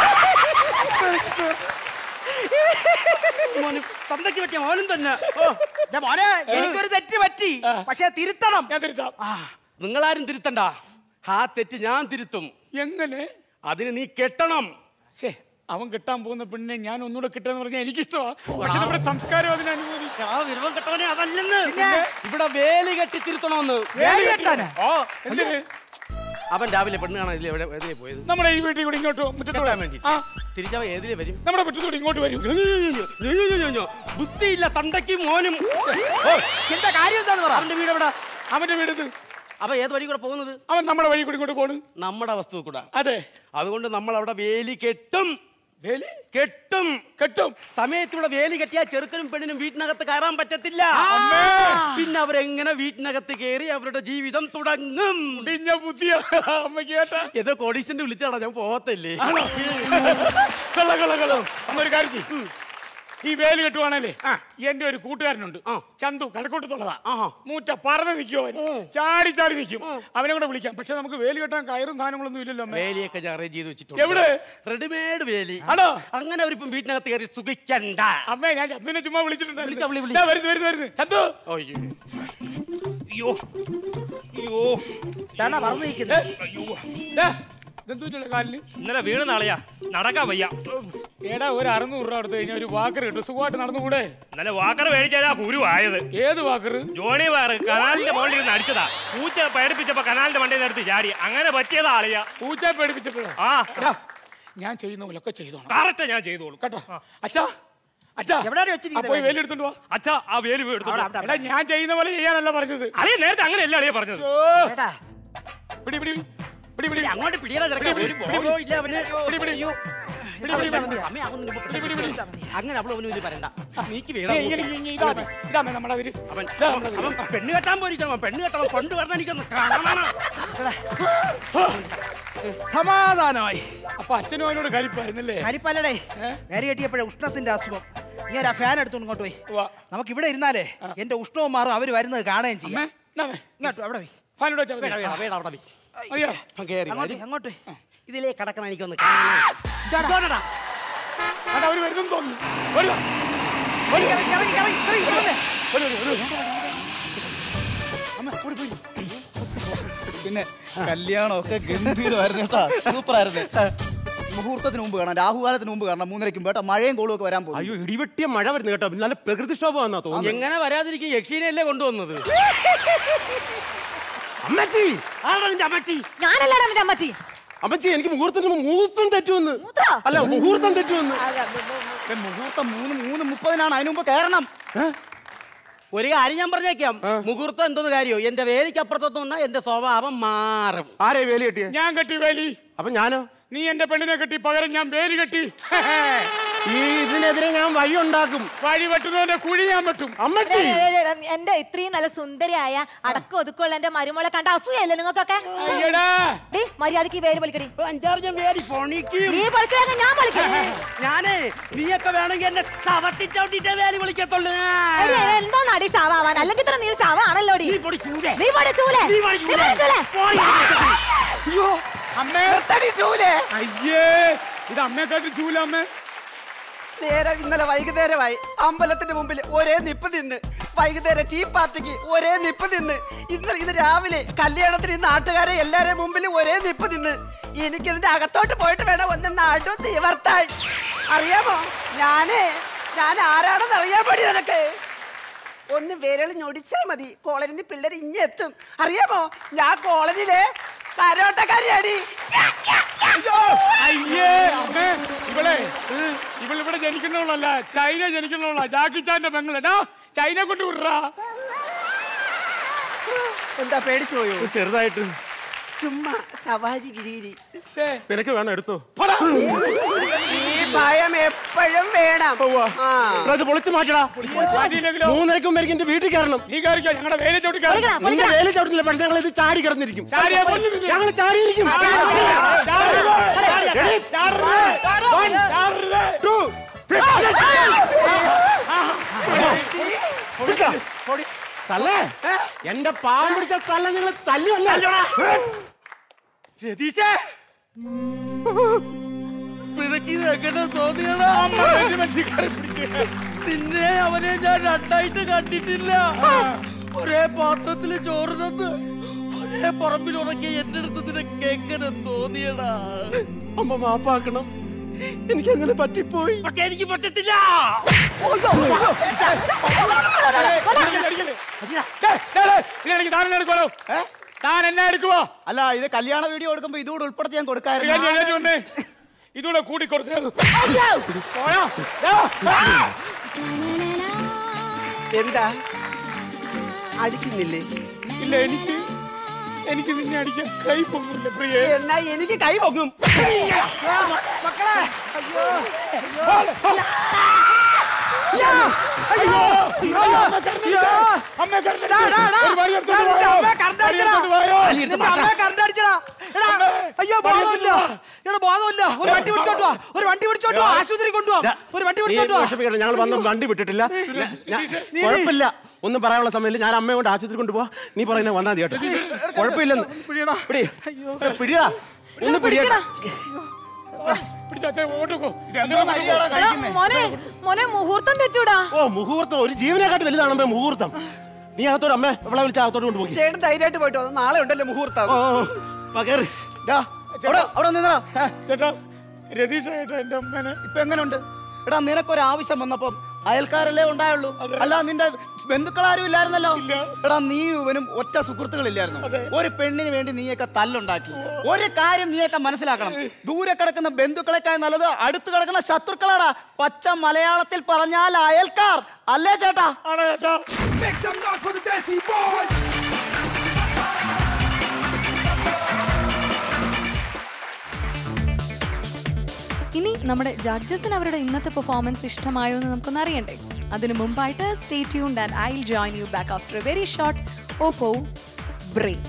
മോന് തന്തയ്ക്ക് പറ്റിയ മോനും തന്നെ ഓ, എന്റെ മോനെ എനിക്കൊരു തെറ്റ് പറ്റി പക്ഷെ തിരുത്തണം ഞാൻ തിരുത്താം നിങ്ങളാരും തിരുത്തണ്ട ആ തെറ്റ് ഞാൻ തിരുത്തും എങ്ങനെ അതിന് നീ കെട്ടണം ശേ അവൻ കിട്ടാൻ പോകുന്ന പെണ്ണിനെ ഞാൻ ഒന്നുകൂടെ കിട്ടാന്ന് പറഞ്ഞാൽ എനിക്കിഷ്ടമാണ് പക്ഷെ നമ്മുടെ സംസ്കാരം അതിന് അനുവദിക്കും ആ വിരവം കെട്ടവനെ അതല്ലെന്ന് ഇവിടെ വേലി കെട്ടി തിരുത്തണമെന്ന് വേലി കെട്ടാനാ? ഓ എന്തിന്? അവൻ രാവിലെ പെണ്ണ് കാണാൻ ഇതിലെ എവിടെ എതിലെ പോയത് നമ്മുടെ ഈ വീട്ടിൽ കൂടി ഇങ്ങോട്ട് മുറ്റത്തോടെ കെട്ടാൻ വേണ്ടി ആ തിരിച്ചവൻ ഏതിലെ വരും നമ്മുടെ മുറ്റത്തോടെ ഇങ്ങോട്ട് വരും ബുദ്ധിയില്ല തന്തയ്ക്കും മോനും എന്താ കാര്യം എന്താന്ന് പറ അവന്റെ വീട് എവിടെ അവന്റെ വീട് ഇത്. അവൻ ഏത് വഴി കൂടെ പോകുന്നത് അവൻ നമ്മുടെ വഴി കൂടി ഇങ്ങോട്ട് പോണ് നമ്മുടെ വസ്തു കൂടെ അതെ അതുകൊണ്ട് നമ്മൾ അവിടെ വേലി കെട്ടും വേലി കെട്ടും കെട്ടും സമയത്തൂടെ വേലി കെട്ടിയാൽ ചെറുക്കനും പെണ്ണിനും വീട്ടിനകത്ത് കയറാൻ പറ്റത്തില്ല പിന്നെ അവരെങ്ങനെ വീട്ടിനകത്ത് കയറി അവരുടെ ജീവിതം തുടങ്ങും ഇടിഞ്ഞ ബുദ്ധിയാ അമ്മയ്ക്ക് കേട്ടാ ഏതോ കോടീശ്വരന്റെ വിളിച്ചാടാ ഞാൻ പോകത്തില്ലേ ആണോ? കൊള്ളാം കൊള്ളാം കൊള്ളാം അമ്മ ഒരു കാര്യം ചെയ്യ്. ഈ വേലി കെട്ടുവാണല്ലേ എന്റെ ഒരു കൂട്ടുകാരനുണ്ട് ചന്തു കടക്കോട്ടത്തുള്ളതാ മൂറ്റ പറന്ന് നിൽക്കും അവൻ ചാടി ചാടി നിൽക്കും അവനെ കൂടെ വിളിക്കാം പക്ഷെ നമുക്ക് വേലി കെട്ടാൻ കയറും സാധനങ്ങളൊന്നും ഇല്ലല്ലോ അമ്മേ. വേലിയൊക്കെ ഞാൻ അറേഞ്ച് ചെയ്ത് വെച്ചിട്ടുണ്ട് എവിടെ? റെഡിമെയ്ഡ് വേലി ആണോ? അങ്ങനെ അവരിപ്പം വീട്ടിനകത്ത് കയറി സുഖിക്കണ്ട അമ്മേ ഞാൻ ചന്തുവിനെ ചുമ്മാ വിളിച്ചാ വിളി, വിളിച്ചിട്ടുണ്ടായിരുന്നു വിളി. ദാ വരുന്നു വരുന്നു വരുന്നു ചന്തു അയ്യോ അയ്യോ അയ്യോ ഇതാണോ പറന്ന് നിൽക്കുന്നത് ഇതെന്തുള്ള കാലിന് ഇന്നലെ വീണ് നാളെയാ നടക്കാൻ വയ്യ ഏടാ ഒരു അറുന്നൂറ് രൂപ എടുത്തു കഴിഞ്ഞാൽ ഒരു വാക്കർ കിട്ടും സുഖമായിട്ട് നടന്നുകൂടെ ഇന്നലെ വാക്കർ മേടിച്ചാലാ കുരു ആയത് ഏത് വാക്കർ ജോണി വാർ കനാലിന്റെ മുകളിൽ ഇരുന്ന് അടിച്ചതാ പൂച്ച പേടിപ്പിച്ചപ്പോ കനാലിന്റെ മണ്ടയിൽ എടുത്ത് ചാടി അങ്ങനെ പറ്റിയതാ ആളിയാ പൂച്ച പേടിപ്പിച്ചപ്പോഴോ ആ എടാ, ഞാൻ ചെയ്യുന്ന പോലൊക്കെ ചെയ്തോണം കറക്റ്റ് ഞാൻ ചെയ്തോളൂ കേട്ടോ അച്ഛാ അച്ഛാ എവിടെയാണ് ആ, വെച്ചിരിക്കുന്നത് പോയി വേലി എടുത്തോണ്ട് വാ അച്ഛാ ആ വേലി പോയി എടുത്തോ. എടാ ഞാൻ ചെയ്യുന്ന പോലെ ചെയ്യാനല്ല പറഞ്ഞത് അളിയ നേരത്തെ അങ്ങനെയല്ല അളിയ പറഞ്ഞത് ഓ. പിടി പിടി പിടി പിടി അങ്ങോട്ട് പിടിയടാ ചെറുക്കാ. പിടി, ഒരു പിടി, ബോധവും ഇല്ല അവന്. പിടി, പിടി. അയ്യോ. പിടി, പിടി, പിടി. സമയാവുന്നതിന് മുമ്പ് പിടി, പിടി, പിടി. അങ്ങനെ അവള് അവന് ഇത് പറയണ്ട നീക്ക് ഏയ്, വേണം ഇങ്ങനെ, ഇങ്ങനെ, ഇതാ, ഇതാ നമ്മുടെ അതിര് അവൻ ഇതാ അവൻ നമ്മുടെ അതിര്. അവൻ പെണ്ണ് കെട്ടാൻ പോയിരിക്കണം അവൻ പെണ്ണ് കെട്ടണം കൊണ്ട് വരണം എനിക്കൊന്ന് കാണണം സമാധാനമായി അപ്പൊ അച്ഛനും അവനോട് കരിപ്പായിരുന്നല്ലേ കരിപ്പല്ലടേ വേര് കെട്ടിയപ്പോഴേ ഉഷ്ണത്തിന്റെ അസുഖം ഞാൻ ആ ഫാൻ എടുത്തോണ്ട് ഇങ്ങോട്ട് പോയി നമുക്ക് ഇവിടെ ഇരുന്നാലേ എന്റെ ഉഷ്ണവും മാറും അവര് വരുന്നത് കാണുകയും ചെയ്യാം ഇങ്ങോട്ട് അവിടെ പോയി ഫാനോട് വെച്ചാൽ വേണ്ട, വേണ്ട, വേണ്ട, അവിടെ പോയി. അയ്യോ അവൻ കേറി അങ്ങോട്ട് വരും. അങ്ങോട്ട് ഇതിലേ കടക്കണം എനിക്കൊന്ന് കാണണം ഇതോടെടാ. അതാ അവര് വരുന്നു തോന്നുന്നു വരുവാ. ഇറങ്ങി, ഇറങ്ങി, ഇറങ്ങി, ഇറങ്ങി, ഇറങ്ങി, ഇറങ്ങി. വരൂ, വരൂ, വരൂ. അമ്മ, ഓടി പോയി. പിന്നെ കല്യാണമൊക്കെ ഗംഭീരമായിരുന്നു കേട്ടാ സൂപ്പർ ആയിരുന്നു മുഹൂർത്തത്തിന് മുമ്പ് കാണാം രാഹുകാലത്തിന് മുമ്പ് കാണാം മൂന്നരയ്ക്കും കേട്ടോ മഴയും കോളും ഒക്കെ വരാൻ പോകും അയ്യോ ഇടിവെട്ടിയ മഴ വരുന്നു കേട്ടോ നല്ല പ്രകൃതിക്ഷോഭം വന്നാ തോന്നുന്നു എങ്ങനെ വരാതിരിക്കും യക്ഷീനയല്ലേ കൊണ്ടുവന്നത് അമ്മച്ചി ആരാ നിന്റെ അമ്മച്ചി ഞാനല്ലടാ നിന്റെ അമ്മച്ചി അമ്മച്ചി എനിക്ക് മുഹൂർത്തത്തിന് മുഹൂർത്തം തെറ്റുവന്ന് അല്ല മുഹൂർത്തം തെറ്റുവന്ന് ഏ, മുഹൂർത്തം മൂന്ന് മൂന്ന് മുപ്പതിനാണ് അതിന് മുമ്പ് കയറണം ഒരു കാര്യം ഞാൻ പറഞ്ഞേക്കാം മുഹൂർത്തം എന്തോന്ന് കാര്യോ എന്റെ വേലിക്ക് അപ്പുറത്തോട്ട് വന്നാൽ എന്റെ സ്വഭാവം മാറും ആരെ വേലി കെട്ടിയ ഞാൻ കെട്ടി വേലി അപ്പൊ ഞാനോ നീ എന്റെ പെണ്ണിനെ കെട്ടി പകരം ഞാൻ വേലി കെട്ടി ഈ ഇതിനെതിരെ ഞാൻ വഴി ഉണ്ടാക്കും വഴി വെട്ടുന്നവന്റെ കുഴി ഞാൻ വെട്ടും അമ്മച്ചി ഏ, ഏ, ഏ, ഏ, എന്റെ ഇത്രയും നല്ല സുന്ദരിയായ അടക്കം ഒതുക്കമുള്ള എന്റെ മരുമോളെ കണ്ട അസൂയല്ലേ നിങ്ങൾക്കൊക്കെ അയ്യടാ. ഡേ മര്യാദക്ക് ഈ വേര് പൊളിക്കടി അഞ്ചാറ് ഞാൻ വേരി പൊണിക്കും നീ പൊളിക്കാതെ ഞാൻ പൊളിക്കും ഞാനേ നീയൊക്കെ വേണമെങ്കിൽ എന്നെ സവത്തി ചവിട്ടിട്ടേ വേലി വിളിക്കത്തുള്ളൂ എടി, എന്തോ നടി ചാവാൻ അല്ലെങ്കിൽ ഇത്ര നീ ചാവാണല്ലോടി നീ പൊടി ചൂലേ നീ പൊടി ചൂലേ നീ പൊടി നീ പൊടി ചൂലേ. ചൂലേ അയ്യോ അമ്മേ ചൂലേ അയ്യേ ഇത് അമ്മയെക്കാട്ടി ചൂല അമ്മേ നേരെ ഇന്നലെ വൈകുന്നേരമായി അമ്പലത്തിന്റെ മുമ്പിൽ ഒരേ നിപ്പ് നിന്ന് വൈകുന്നേരം ടീ പാർട്ടിക്ക് ഒരേ നിപ്പ് നിന്ന് ഇന്നലെ ഇന്ന് രാവിലെ കല്യാണത്തിന് ഈ നാട്ടുകാരെ എല്ലാരെയും മുമ്പിൽ ഒരേ നിപ്പ് നിന്ന് എനിക്കിതിന്റെ അകത്തോട്ട് പോയിട്ട് വേണം ഒന്ന് നടു തീവർത്തായി അറിയാമോ ഞാനേ ഞാൻ ആരാണെന്ന് അറിയാൻ പടി നിനക്ക് ഒന്ന് വിരൽ ഞൊടിച്ചാൽ മതി കോളനിന്ന് പിള്ളേർ ഇഞ്ഞെത്തും അറിയാമോ ഞാൻ കോളനിയിലെ കരോട്ടക്കാരിയാടി അയ്യേ അമ്മേ ഇവളെ ഇവളിവിടെ ജനിക്കുന്നവളല്ല ചൈന ജനിക്കുന്നവളാ ജാക്കി ചാന്റെ പെങ്ങളെടാ ചൈന കൊണ്ട് വിടറാ എന്താ പേടിച്ചു പോയോ ചെറുതായിട്ട് ചുമ്മാ സവാരി ഗിരീരി നിനക്ക് വേണം എടുത്തോ ഈ ഭയം എപ്പോഴും വേണം ആ. എടാ, ഇത് പൊളിച്ചു മാറ്റടാ മാറ്റിയില്ലെങ്കിലോ? മൂന്നരക്കും വരെ എന്റെ വീട്ടിൽ കയറണം നീ കയറിക്കോ ഞങ്ങളുടെ വേല ചോട്ടി നിന്റെ വേലി ചവിട്ടില്ല പക്ഷെ ഞങ്ങൾ ഇത് ചാടി കിടന്നിരിക്കും ചാടിയാ കൊല്ലും നിന്നെ. ഞങ്ങൾ ചാടിയിരിക്കും Two, തല്ലേ എന്റെ പാവം പിടിച്ച തല്ല നിങ്ങൾ തല്ലുവല്ല രതീഷേ നിനക്ക് ഇത് എങ്ങനെ തോന്നിയതാ അമ്മ വേലി മനസ്സിൽ പിടിച്ച് നിന്നെ അവനെ ഞാൻ രണ്ടായിട്ട് കണ്ടിട്ടില്ല ഒരേ പാത്രത്തില് ചോറ് തന്ന് ഒരേ പറമ്പിൽ ഉറക്കിയ എന്റെ അടുത്ത് നിനക്ക് എങ്ങനെ തോന്നിയടാ അമ്മ മാപ്പാക്കണം എനിക്ക് അങ്ങനെ പറ്റിപ്പോയി പക്ഷെ എനിക്ക് പറ്റത്തില്ല താൻ എന്നെ എടുക്കുവോ അല്ല ഇത് കല്യാണ വീഡിയോ എടുക്കുമ്പോ ഇതുകൂടെ ഉൾപ്പെടുത്തി ഞാൻ ഞാൻ കൊടുക്കായിരുന്നു എഴുന്നേറ്റ് വന്നേ ഇതൂടെ കൂടി കൊടുക്കുക എന്താ അടിക്കുന്നില്ലേ ഇല്ല എനിക്ക് എനിക്ക് നിന്നെ അടിക്കാൻ കൈ പൊങ്ങില്ല പ്രിയ എന്നാ എനിക്ക് കൈ പൊങ്ങും മക്കളെ അമ്മ അയ്യോ ബോധമില്ല എടാ ബോധമില്ല ഒരു വണ്ടി പിടിച്ചോണ്ട് വാ ഒരു വണ്ടി പിടിച്ചോണ്ട് വാ ആശുപത്രി കൊണ്ടുപോവാ ഒരു വണ്ടി പിടിച്ചോണ്ട് വാ വിഷമിക്കണം ഞങ്ങൾ വന്ന് വണ്ടി വിട്ടിട്ടില്ല ഞാ- ഞാൻ- കുഴപ്പമില്ല ഒന്നും പറയാനുള്ള സമയമില്ല ഞാൻ അമ്മയെ കൊണ്ട് ആശുപത്രി കൊണ്ടുപോവാ നീ പറയുന്നത് വന്നാൽ മതി കേട്ടോ കുഴപ്പമില്ലെന്ന് പിടി പിടിയാ ഒന്ന് പിടിയാ എടാ, മോനെ മോനെ മുഹൂർത്തം തെറ്റൂടാ ഓ മുഹൂർത്തം ഒരു ജീവനെക്കാട്ട് വലുതാണ് മുഹൂർത്തം നീ അകത്തോട് അമ്മ ഇവിടെ വിളിച്ച അകത്തോട്ട് കൊണ്ടുപോയി ചേട്ടൻ ധൈര്യമായിട്ട് പോയിട്ടോ അത് നാളെ ഉണ്ടല്ലോ മുഹൂർത്തം ഓ ഓ, വാ, കേറ്. ഡാ, അവിടെ അവിടെ നിന്നടാ ചേട്ടാ രതീഷ ചേട്ടാ എന്റെ അമ്മേനെ ഇപ്പൊ എങ്ങനെയുണ്ട് എടാ നിനക്കൊരു ആവശ്യം വന്നപ്പം അയൽക്കാരല്ലേ ഉണ്ടായുള്ളൂ അല്ല നിന്റെ ബന്ധുക്കളാരും ഇല്ലായിരുന്നല്ലോ എടാ നീ ഇവനും ഒറ്റ സുഹൃത്തുക്കളില്ലായിരുന്നു ഒരു പെണ്ണിന് വേണ്ടി നീയൊക്കെ തല്ലുണ്ടാക്കി ഒരു കാര്യം നീയൊക്കെ മനസ്സിലാക്കണം ദൂരെ കിടക്കുന്ന ബന്ധുക്കളെക്കാൾ നല്ലത് അടുത്ത് കിടക്കുന്ന ശത്രുക്കളാടാ പച്ച മലയാളത്തിൽ പറഞ്ഞാൽ അയൽക്കാർ അല്ലേ ചേട്ടാ ആണോ ചേട്ടാ ഇനി നമ്മുടെ ജഡ്ജസിന് അവരുടെ ഇന്നത്തെ പെർഫോമൻസ് ഇഷ്ടമായോ എന്ന് നമുക്കൊന്ന് അറിയണ്ടേ അതിനു മുമ്പായിട്ട് stay tuned and I join you back after a very short Oppo break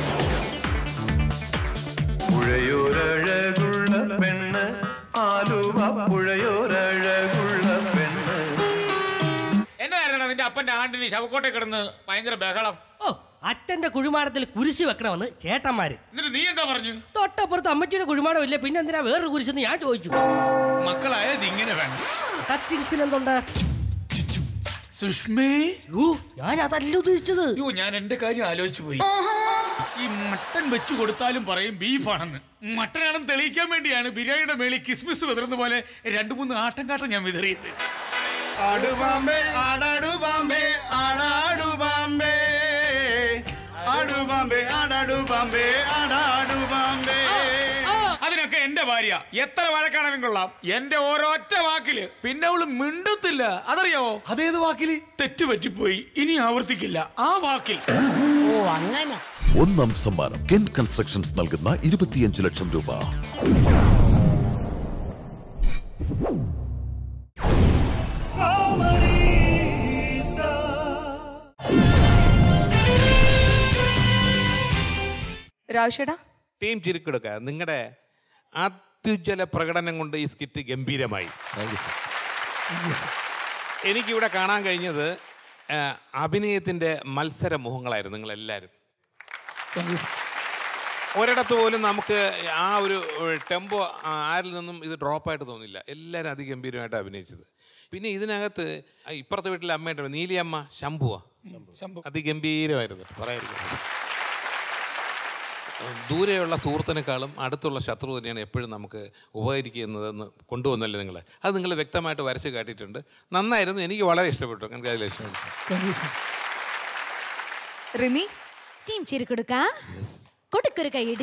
പുഴയോരഴകുള്ള പെണ്ണ് ആലുവ പുഴയോരഴകുള്ള പെണ്ണ് എന്നായിരുന്നു നിന്റെ അപ്പന്റെ ആണ്ടിന് ശവക്കോട്ടെ കിടന്ന് ഭയങ്കര ബഹളം ഓ അച്ഛന്റെ കുഴിമാടത്തിൽ കുരിശ് വെക്കണമെന്ന് ചേട്ടന്മാര് എന്നിട്ട് നീ എന്താ പറഞ്ഞു തൊട്ടപ്പുറത്ത് അമ്മച്ചിയുടെ കുഴിമാടം ഇല്ലേ പിന്നെ എന്തിനാ വേറൊരു കുരിശെന്ന് ഞാൻ ചോദിച്ചു മക്കളായത് ഇങ്ങനെ വേണം ടച്ചിങ്സിന് എന്തുണ്ട് സുഷ്മേ ഞാൻ അതല്ല ഉദ്ദേശിച്ചത് യോ ഞാൻ എന്റെ കാര്യം ആലോചിച്ചു പോയി ഈ മട്ടൻ വെച്ചു കൊടുത്താലും പറയും ബീഫാണെന്ന് മട്ടനാണെന്ന് തെളിയിക്കാൻ വേണ്ടിയാണ് ബിരിയാണിയുടെ മേളിൽ കിസ്മിസ് വിതറുന്ന പോലെ രണ്ടു മൂന്ന് ആട്ടം കാട്ടം ഞാൻ വിതറിയത് ആടുപാമ്പേ ആടാടുപാമ്പേ ആടാടുപാമ്പേ ആടുപാമ്പേ ആടാടുപാമ്പേ ആടാടുപാമ്പേ അതിനൊക്കെ എന്റെ ഭാര്യ എത്ര വഴക്കാണെങ്കിലും കൊള്ളാം എന്റെ ഓരോറ്റ വാക്കില് പിന്നെ അവള് മിണ്ടത്തില്ല അതറിയാവോ അതേത് വാക്കില് തെറ്റ് പറ്റിപ്പോയി ഇനി ആവർത്തിക്കില്ല ആ വാക്കിൽ ഓ അങ്ങനെ ഒന്നാം സമ്മാനം കെൻ കൺസ്ട്രക്ഷൻസ് നൽകുന്ന ഇരുപത്തിയഞ്ച് ലക്ഷം രൂപ രാജേട്ടാ ടീം ചിരിക്കെടുക്ക നിങ്ങളുടെ അത്യുജ്വല പ്രകടനം കൊണ്ട് ഈ സ്കിറ്റ് ഗംഭീരമായി എനിക്കിവിടെ കാണാൻ കഴിഞ്ഞത് ആ, അഭിനയത്തിൻ്റെ മത്സര മുഖങ്ങളായിരുന്നു നിങ്ങളെല്ലാവരും ഒരിടത്ത് പോലും നമുക്ക് ആ ഒരു ടെമ്പോ ആരിൽ നിന്നും ഇത് ഡ്രോപ്പായിട്ട് തോന്നില്ല എല്ലാവരും അതിഗംഭീരമായിട്ട് അഭിനയിച്ചത് പിന്നെ ഇതിനകത്ത് ആ ഇപ്പുറത്തെ വീട്ടിലെ അമ്മയുടെ നീലിയമ്മ ശംഭുവാ അതിഗംഭീരമായിരുന്നു പറയാതിരിക്കും ദൂരെയുള്ള സുഹൃത്തിനേക്കാളും അടുത്തുള്ള ശത്രു തന്നെയാണ് എപ്പോഴും നമുക്ക് ഉപകരിക്കുന്നതെന്ന് കൊണ്ടുവന്നല്ലേ നിങ്ങൾ അത് നിങ്ങൾ വ്യക്തമായിട്ട് വരച്ച് കാട്ടിയിട്ടുണ്ട് നന്നായിരുന്നു എനിക്ക് വളരെ ഇഷ്ടപ്പെട്ടു കൺഗ്രാജുലേഷൻ റിമി ടീം ചിരിക്കൊടുക്ക കൊടുക്കൊരു കൈയടി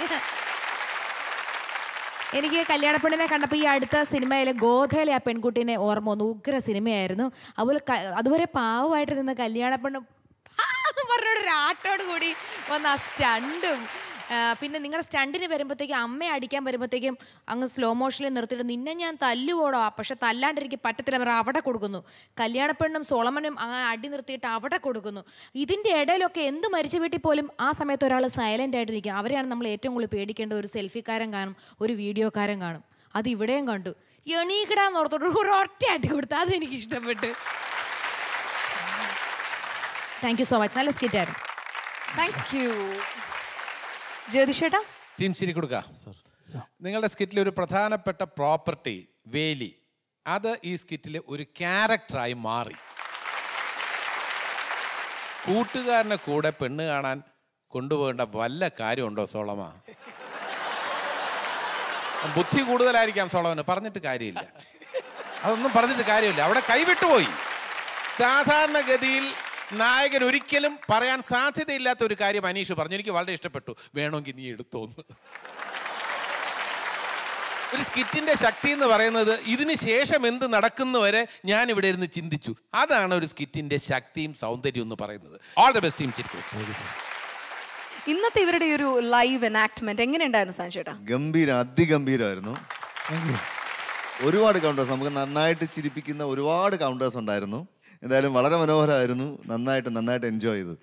എനിക്ക് കല്യാണപ്പെണ്ണിനെ കണ്ടപ്പോൾ ഈ അടുത്ത സിനിമയിലെ ഗോധയിലെ ആ പെൺകുട്ടീനെ ഓർമ്മ വന്നു ഉഗ്ര സിനിമയായിരുന്നു അതുപോലെ ക- അതുവരെ പാവമായിട്ട് നിന്ന കല്യാണപ്പെണ്ണ് പറഞ്ഞൊരു ആട്ടോട് കൂടി വന്ന ആ സ്റ്റണ്ടും പിന്നെ നിങ്ങളുടെ സ്റ്റണ്ടിന് വരുമ്പോഴത്തേക്കും അമ്മയെ അടിക്കാൻ വരുമ്പോഴത്തേക്കും അങ്ങ് സ്ലോ മോഷനിൽ നിർത്തിയിട്ട് നിന്നെ ഞാൻ തല്ലുപോടോ പക്ഷെ തല്ലാണ്ടിരിക്കും പറ്റത്തില്ല അവർ അവിടെ കൊടുക്കുന്നു കല്യാണപ്പെണ്ണും സോളമനും അങ്ങനെ അടി നിർത്തിയിട്ട് അവിടെ കൊടുക്കുന്നു ഇതിൻ്റെ ഇടയിലൊക്കെ എന്ത് മരിച്ച വീട്ടിൽ പോലും ആ സമയത്ത് ഒരാൾ സൈലൻ്റ് ആയിട്ടിരിക്കും അവരെയാണ് നമ്മൾ ഏറ്റവും കൂടുതൽ പേടിക്കേണ്ട ഒരു സെൽഫിക്കാരൻ കാണും ഒരു വീഡിയോക്കാരൻ കാണും അത് ഇവിടെയും കണ്ടു എണീക്കിടാന്ന് ഓർത്തോട്ട് ഒരു ഒറ്റ അടി കൊടുത്തു അതെനിക്ക് ഇഷ്ടപ്പെട്ടു താങ്ക് യു സോ മച്ച് നല്ല സ്കിറ്റായിരുന്നു താങ്ക് യു ജ്യോതിഷേട്ടാ ടീം ചിരി കൊടുക്ക നിങ്ങളുടെ സ്കിറ്റിലെ ഒരു പ്രധാനപ്പെട്ട പ്രോപ്പർട്ടി വേലി അത് ഈ സ്കിറ്റിലെ ഒരു ക്യാരക്ടറായി മാറി കൂട്ടുകാരനെ കൂടെ പെണ്ണ് കാണാൻ കൊണ്ടുപോകേണ്ട വല്ല കാര്യമുണ്ടോ സോളമ ബുദ്ധി കൂടുതലായിരിക്കാം സോളമന് പറഞ്ഞിട്ട് കാര്യമില്ല അതൊന്നും പറഞ്ഞിട്ട് കാര്യമില്ല അവിടെ കൈവിട്ടുപോയി സാധാരണഗതിയിൽ നായകൻ ഒരിക്കലും പറയാൻ സാധ്യതയില്ലാത്ത ഒരു കാര്യം അനീഷ് പറഞ്ഞു എനിക്ക് വളരെ ഇഷ്ടപ്പെട്ടു വേണമെങ്കിൽ നീ എടുത്തോന്ന് ഒരു സ്കിറ്റിന്റെ ശക്തി എന്ന് പറയുന്നത് ഇതിന് ശേഷം എന്ത് നടക്കുന്നു വരെ ഞാൻ ഇവിടെ ഇരുന്ന് ചിന്തിച്ചു അതാണ് ഒരു സ്കിറ്റിന്റെ ശക്തിയും സൗന്ദര്യവും എന്ന് പറയുന്നത് ഓൾ ദ ബെസ്റ്റ് ടീം ചിരിക്കും ഇന്നത്തെ ഇവരുടെ ഈ ഒരു ലൈവ് എനാക്ട്മെന്റ് എങ്ങനെയുണ്ടായിരുന്നു സാൻചേട്ടാ ഗംഭീരം അതിഗംഭീരമായിരുന്നു ഒരുപാട് കൗണ്ടേഴ്സ് നമുക്ക് നന്നായിട്ട് ചിരിപ്പിക്കുന്ന ഒരുപാട് കൗണ്ടേഴ്സ് ഉണ്ടായിരുന്നു എന്തായാലും വളരെ മനോഹരമായിരുന്നു നന്നായിട്ട് നന്നായിട്ട് എൻജോയ് ചെയ്തു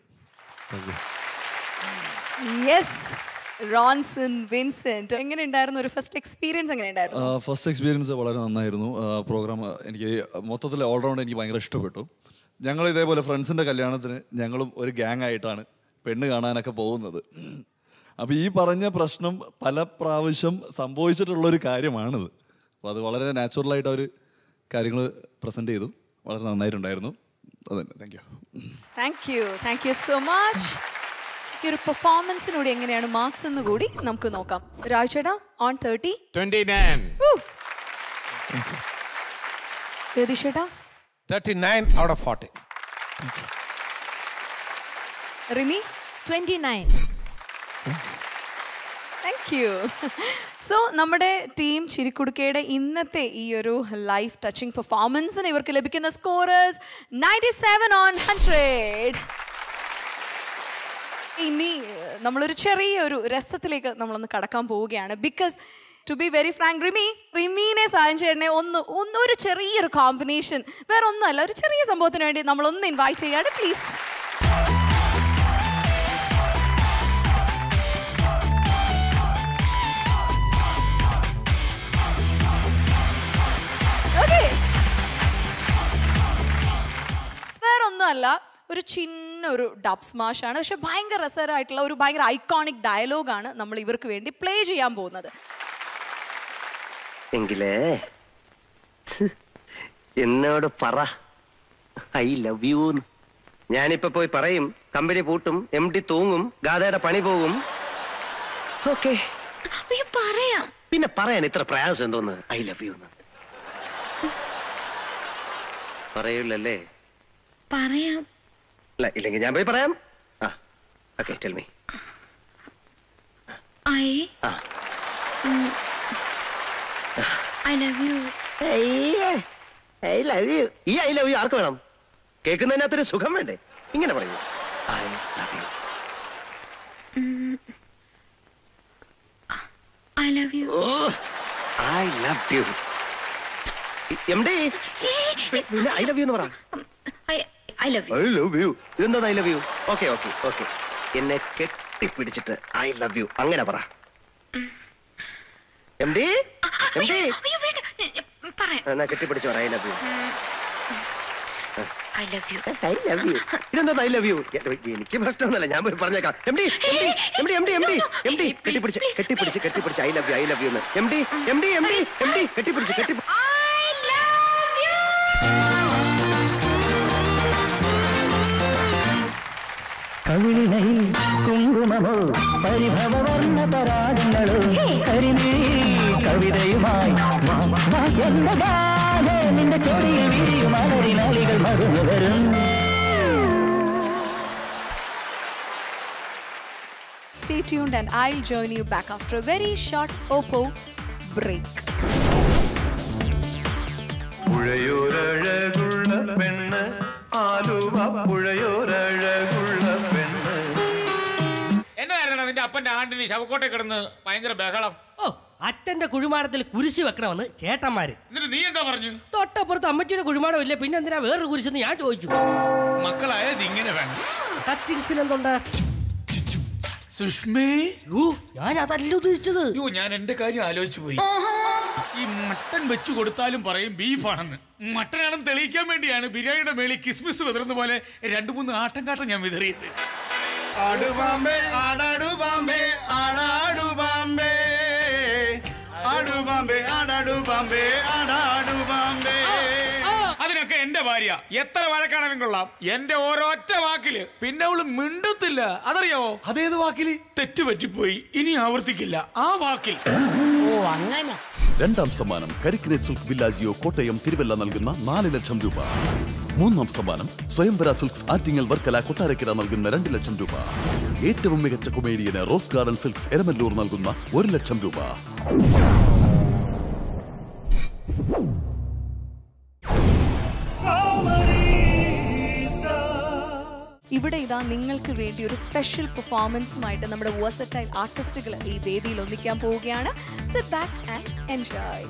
യെസ് റോൺസൺ വിൻസെന്റ് എങ്ങനെയുണ്ടായിരുന്നു ഒരു ഫസ്റ്റ് എക്സ്പീരിയൻസ് എങ്ങനെയുണ്ടായിരുന്നു ഫസ്റ്റ് എക്സ്പീരിയൻസ് വളരെ നന്നായിരുന്നു പ്രോഗ്രാം എനിക്ക് മൊത്തത്തിൽ ഓൾറൗണ്ട് എനിക്ക് ഭയങ്കര ഇഷ്ടപ്പെട്ടു ഞങ്ങൾ ഇതേപോലെ ഫ്രണ്ട്സിൻ്റെ കല്യാണത്തിന് ഞങ്ങളും ഒരു ഗ്യാങ് ആയിട്ടാണ് പെണ്ണ് കാണാനൊക്കെ പോകുന്നത് അപ്പോൾ ഈ പറഞ്ഞ പ്രശ്നം പല പ്രാവശ്യം സംഭവിച്ചിട്ടുള്ളൊരു കാര്യമാണിത് അപ്പോൾ അത് വളരെ നാച്ചുറലായിട്ട് അവർ കാര്യങ്ങൾ പ്രസൻറ്റ് ചെയ്തു വളരെ നന്നായിട്ടുണ്ടായിരുന്നു അതന്നെ thank you thank you thank you so much ഈ ഒരു പെർഫോമൻസിനൂടെ എങ്ങനെയാണ് മാർക്സ് എന്ന് കൂടി നമുക്ക് നോക്കാം രാജേട്ടാ ഓൺ തേർട്ടി ട്വന്റി നയൻ രതീഷേട്ടാ thirty nine out of forty Rimi twenty nine thank you so നമ്മുടെ ടീം ചിരിക്കുടുക്കയുടെ ഇന്നത്തെ ഈ ഒരു ലൈഫ് ടച്ചിങ് പെർഫോമൻസിന് ഇവർക്ക് ലഭിക്കുന്ന scorers ninety seven on hundred ഇനി ഏഹ്, നമ്മളൊരു ചെറിയൊരു രസത്തിലേക്ക് നമ്മളൊന്ന് കടക്കാൻ പോവുകയാണ് because to be very frank Rimi റിമീനെ സാധിച്ചേട്ടനെ ഒന്ന് ഒന്ന് ഒരു ചെറിയൊരു കോമ്പിനേഷൻ വേറെ ഒന്നുമല്ല ഒരു ചെറിയ സംഭവത്തിന് വേണ്ടി നമ്മളൊന്ന് ഇൻവൈറ്റ് ചെയ്യാണ് പ്ലീസ് Okay. വേറൊന്നുമല്ല ഒരു ചിന്ന ഒരു ഡബ് സ്മാഷ് ആണ് പക്ഷെ ഭയങ്കര രസകരമായിട്ടുള്ള ഒരു ഭയങ്കര ഐക്കോണിക് ഡയലോഗാണ് നമ്മൾ ഇവർക്ക് വേണ്ടി പ്ലേ ചെയ്യാൻ പോകുന്നത് എങ്കിലേ ഛ്, എന്നോട് പറ ഐ ലവ് യു ഞാനിപ്പോ പോയി പറയും കമ്പനി പൂട്ടും എം ഡി തൂങ്ങും ഗാഥയുടെ പണി പോകും ഓക്കെ പറയാം പിന്നെ പറയാൻ ഇത്ര പ്രയാസം എന്തോന്ന് ഐ ലവ് യു പറയൂലല്ലേ പറയാം അല്ല ഇല്ലെങ്കിൽ ഞാൻ പോയി പറയാം ആ ഓക്കെ ടെൽ മീ ഐ ആ I love you I love you ഈ ഐ ലവ് യു ആർക്ക് വേണം കേൾക്കുന്നതിനകത്തൊരു സുഖം വേണ്ടേ ഇങ്ങനെ പറയൂ I love you I love you ഓ I love you M D പിന്നെ ഐ ലവ് യു എന്ന് പറ I love I love you ഇതെന്താ I love you okay okay okay എന്നെ കെട്ടി കെട്ടിപ്പിടിച്ചിട്ട് ഐ ലവ് യു അങ്ങനെ പറ എം ഡി എം ഡി എന്നാ കെട്ടിപ്പിടിച്ച് പറ I love you I love you I love you ഇതെന്താ ഐ ലവ് യു എനിക്ക് പ്രശ്നമൊന്നുമല്ല ഞാൻ പോയി പറഞ്ഞേക്കാം M D M D M D M D M D കെട്ടിപ്പിടിച്ച് കെട്ടിപ്പിടിച്ച് കെട്ടിപ്പിടിച്ച് I love you I love you എന്ന് M D M D M D M D കെട്ടിപ്പിടിച്ച് കെട്ടി കവിളിനയിൽ കുങ്കുമമോ പരിഭവവർണ്ണ പരാഗങ്ങളോ കരിമിഴി കവിതയുമായി വാ, വാ, എന്റെ ഗാനേ, നിന്റെ ചൊടിയിൽ വിരിയും അലരിനാളികൾ മറന്നു വരും Stay tuned and I'll join you back after a very short Oppo break. പുഴയോരഴകുള്ള പെണ്ണ് ആലുവ പുഴയോരഴകുള്ള പെണ്ണ് എന്നായിരുന്നു നിന്റെ അപ്പന്റെ ആണ്ടിന് ശവക്കോട്ടെ കിടന്ന് ഭയങ്കര ബഹളം ഓ അച്ഛന്റെ കുഴിമാടത്തിൽ കുരിശ് വെക്കണമെന്ന് ചേട്ടന്മാര് എന്നിട്ട് നീ എന്താ പറഞ്ഞു തൊട്ടപ്പുറത്ത് അമ്മച്ചിയുടെ കുഴിമാടം ഇല്ല പിന്നെ എന്തിനാ വേറൊരു കുരിശെന്ന് ഞാൻ ചോദിച്ചു മക്കളായത് ഇങ്ങനെ വേണം ടച്ചിങ്സിന് എന്തുണ്ട് സുഷ്മേ ഞാൻ അതല്ല ഉദ്ദേശിച്ചത് യോ ഞാൻ എന്റെ കാര്യം ആലോചിച്ചു പോയി ഈ മട്ടൻ വെച്ചു കൊടുത്താലും പറയും ബീഫാണെന്ന് മട്ടനാണെന്ന് തെളിയിക്കാൻ വേണ്ടിയാണ് ബിരിയാണിയുടെ മേളിൽ കിസ്മിസ് വിതറുന്ന പോലെ രണ്ടു മൂന്ന് ആട്ടം കാട്ടം ഞാൻ വിതറിയത് ആടുപാമ്പേ ആടാടുപാമ്പേ ആടാടുപാമ്പേ ആടുപാമ്പേ ആടാടുപാമ്പേ ആടാടുപാമ്പേ അതിനൊക്കെ എന്റെ ഭാര്യ എത്ര വഴക്കാണെങ്കിലും കൊള്ളാം എന്റെ ഓരോറ്റ വാക്കില് പിന്നെ അവള് മിണ്ടത്തില്ല അതറിയാവോ അതേത് വാക്കില് തെറ്റുപറ്റിപ്പോയി ഇനി ആവർത്തിക്കില്ല ആ വാക്കിൽ ഓ അങ്ങനെ രണ്ടാം സമ്മാനം കരിക്കിനെ സിൽക്ക് വില്ലാജിയോ കോട്ടയം തിരുവല്ല നൽകുന്ന നാല് ലക്ഷം രൂപ മൂന്നാം സമ്മാനം സ്വയംവര സിൽക്സ് ആറ്റിങ്ങൽ വർക്കല കൊട്ടാരക്കര നൽകുന്ന രണ്ട് ലക്ഷം രൂപ ഏറ്റവും മികച്ച കൊമേഡിയന് റോസ് ഗാർഡൻ സിൽക്സ് എരമല്ലൂർ നൽകുന്ന ഒരു ലക്ഷം രൂപ ഇവിടെ ഇതാ നിങ്ങൾക്ക് വേണ്ടി ഒരു സ്പെഷ്യൽ പെർഫോമൻസുമായിട്ട് നമ്മുടെ വേഴ്സറ്റൈൽ ആർട്ടിസ്റ്റുകൾ ഈ വേദിയിൽ ഒന്നിക്കാൻ പോവുകയാണ് സിറ്റ് ബാക്ക് ആൻഡ് എൻജോയ്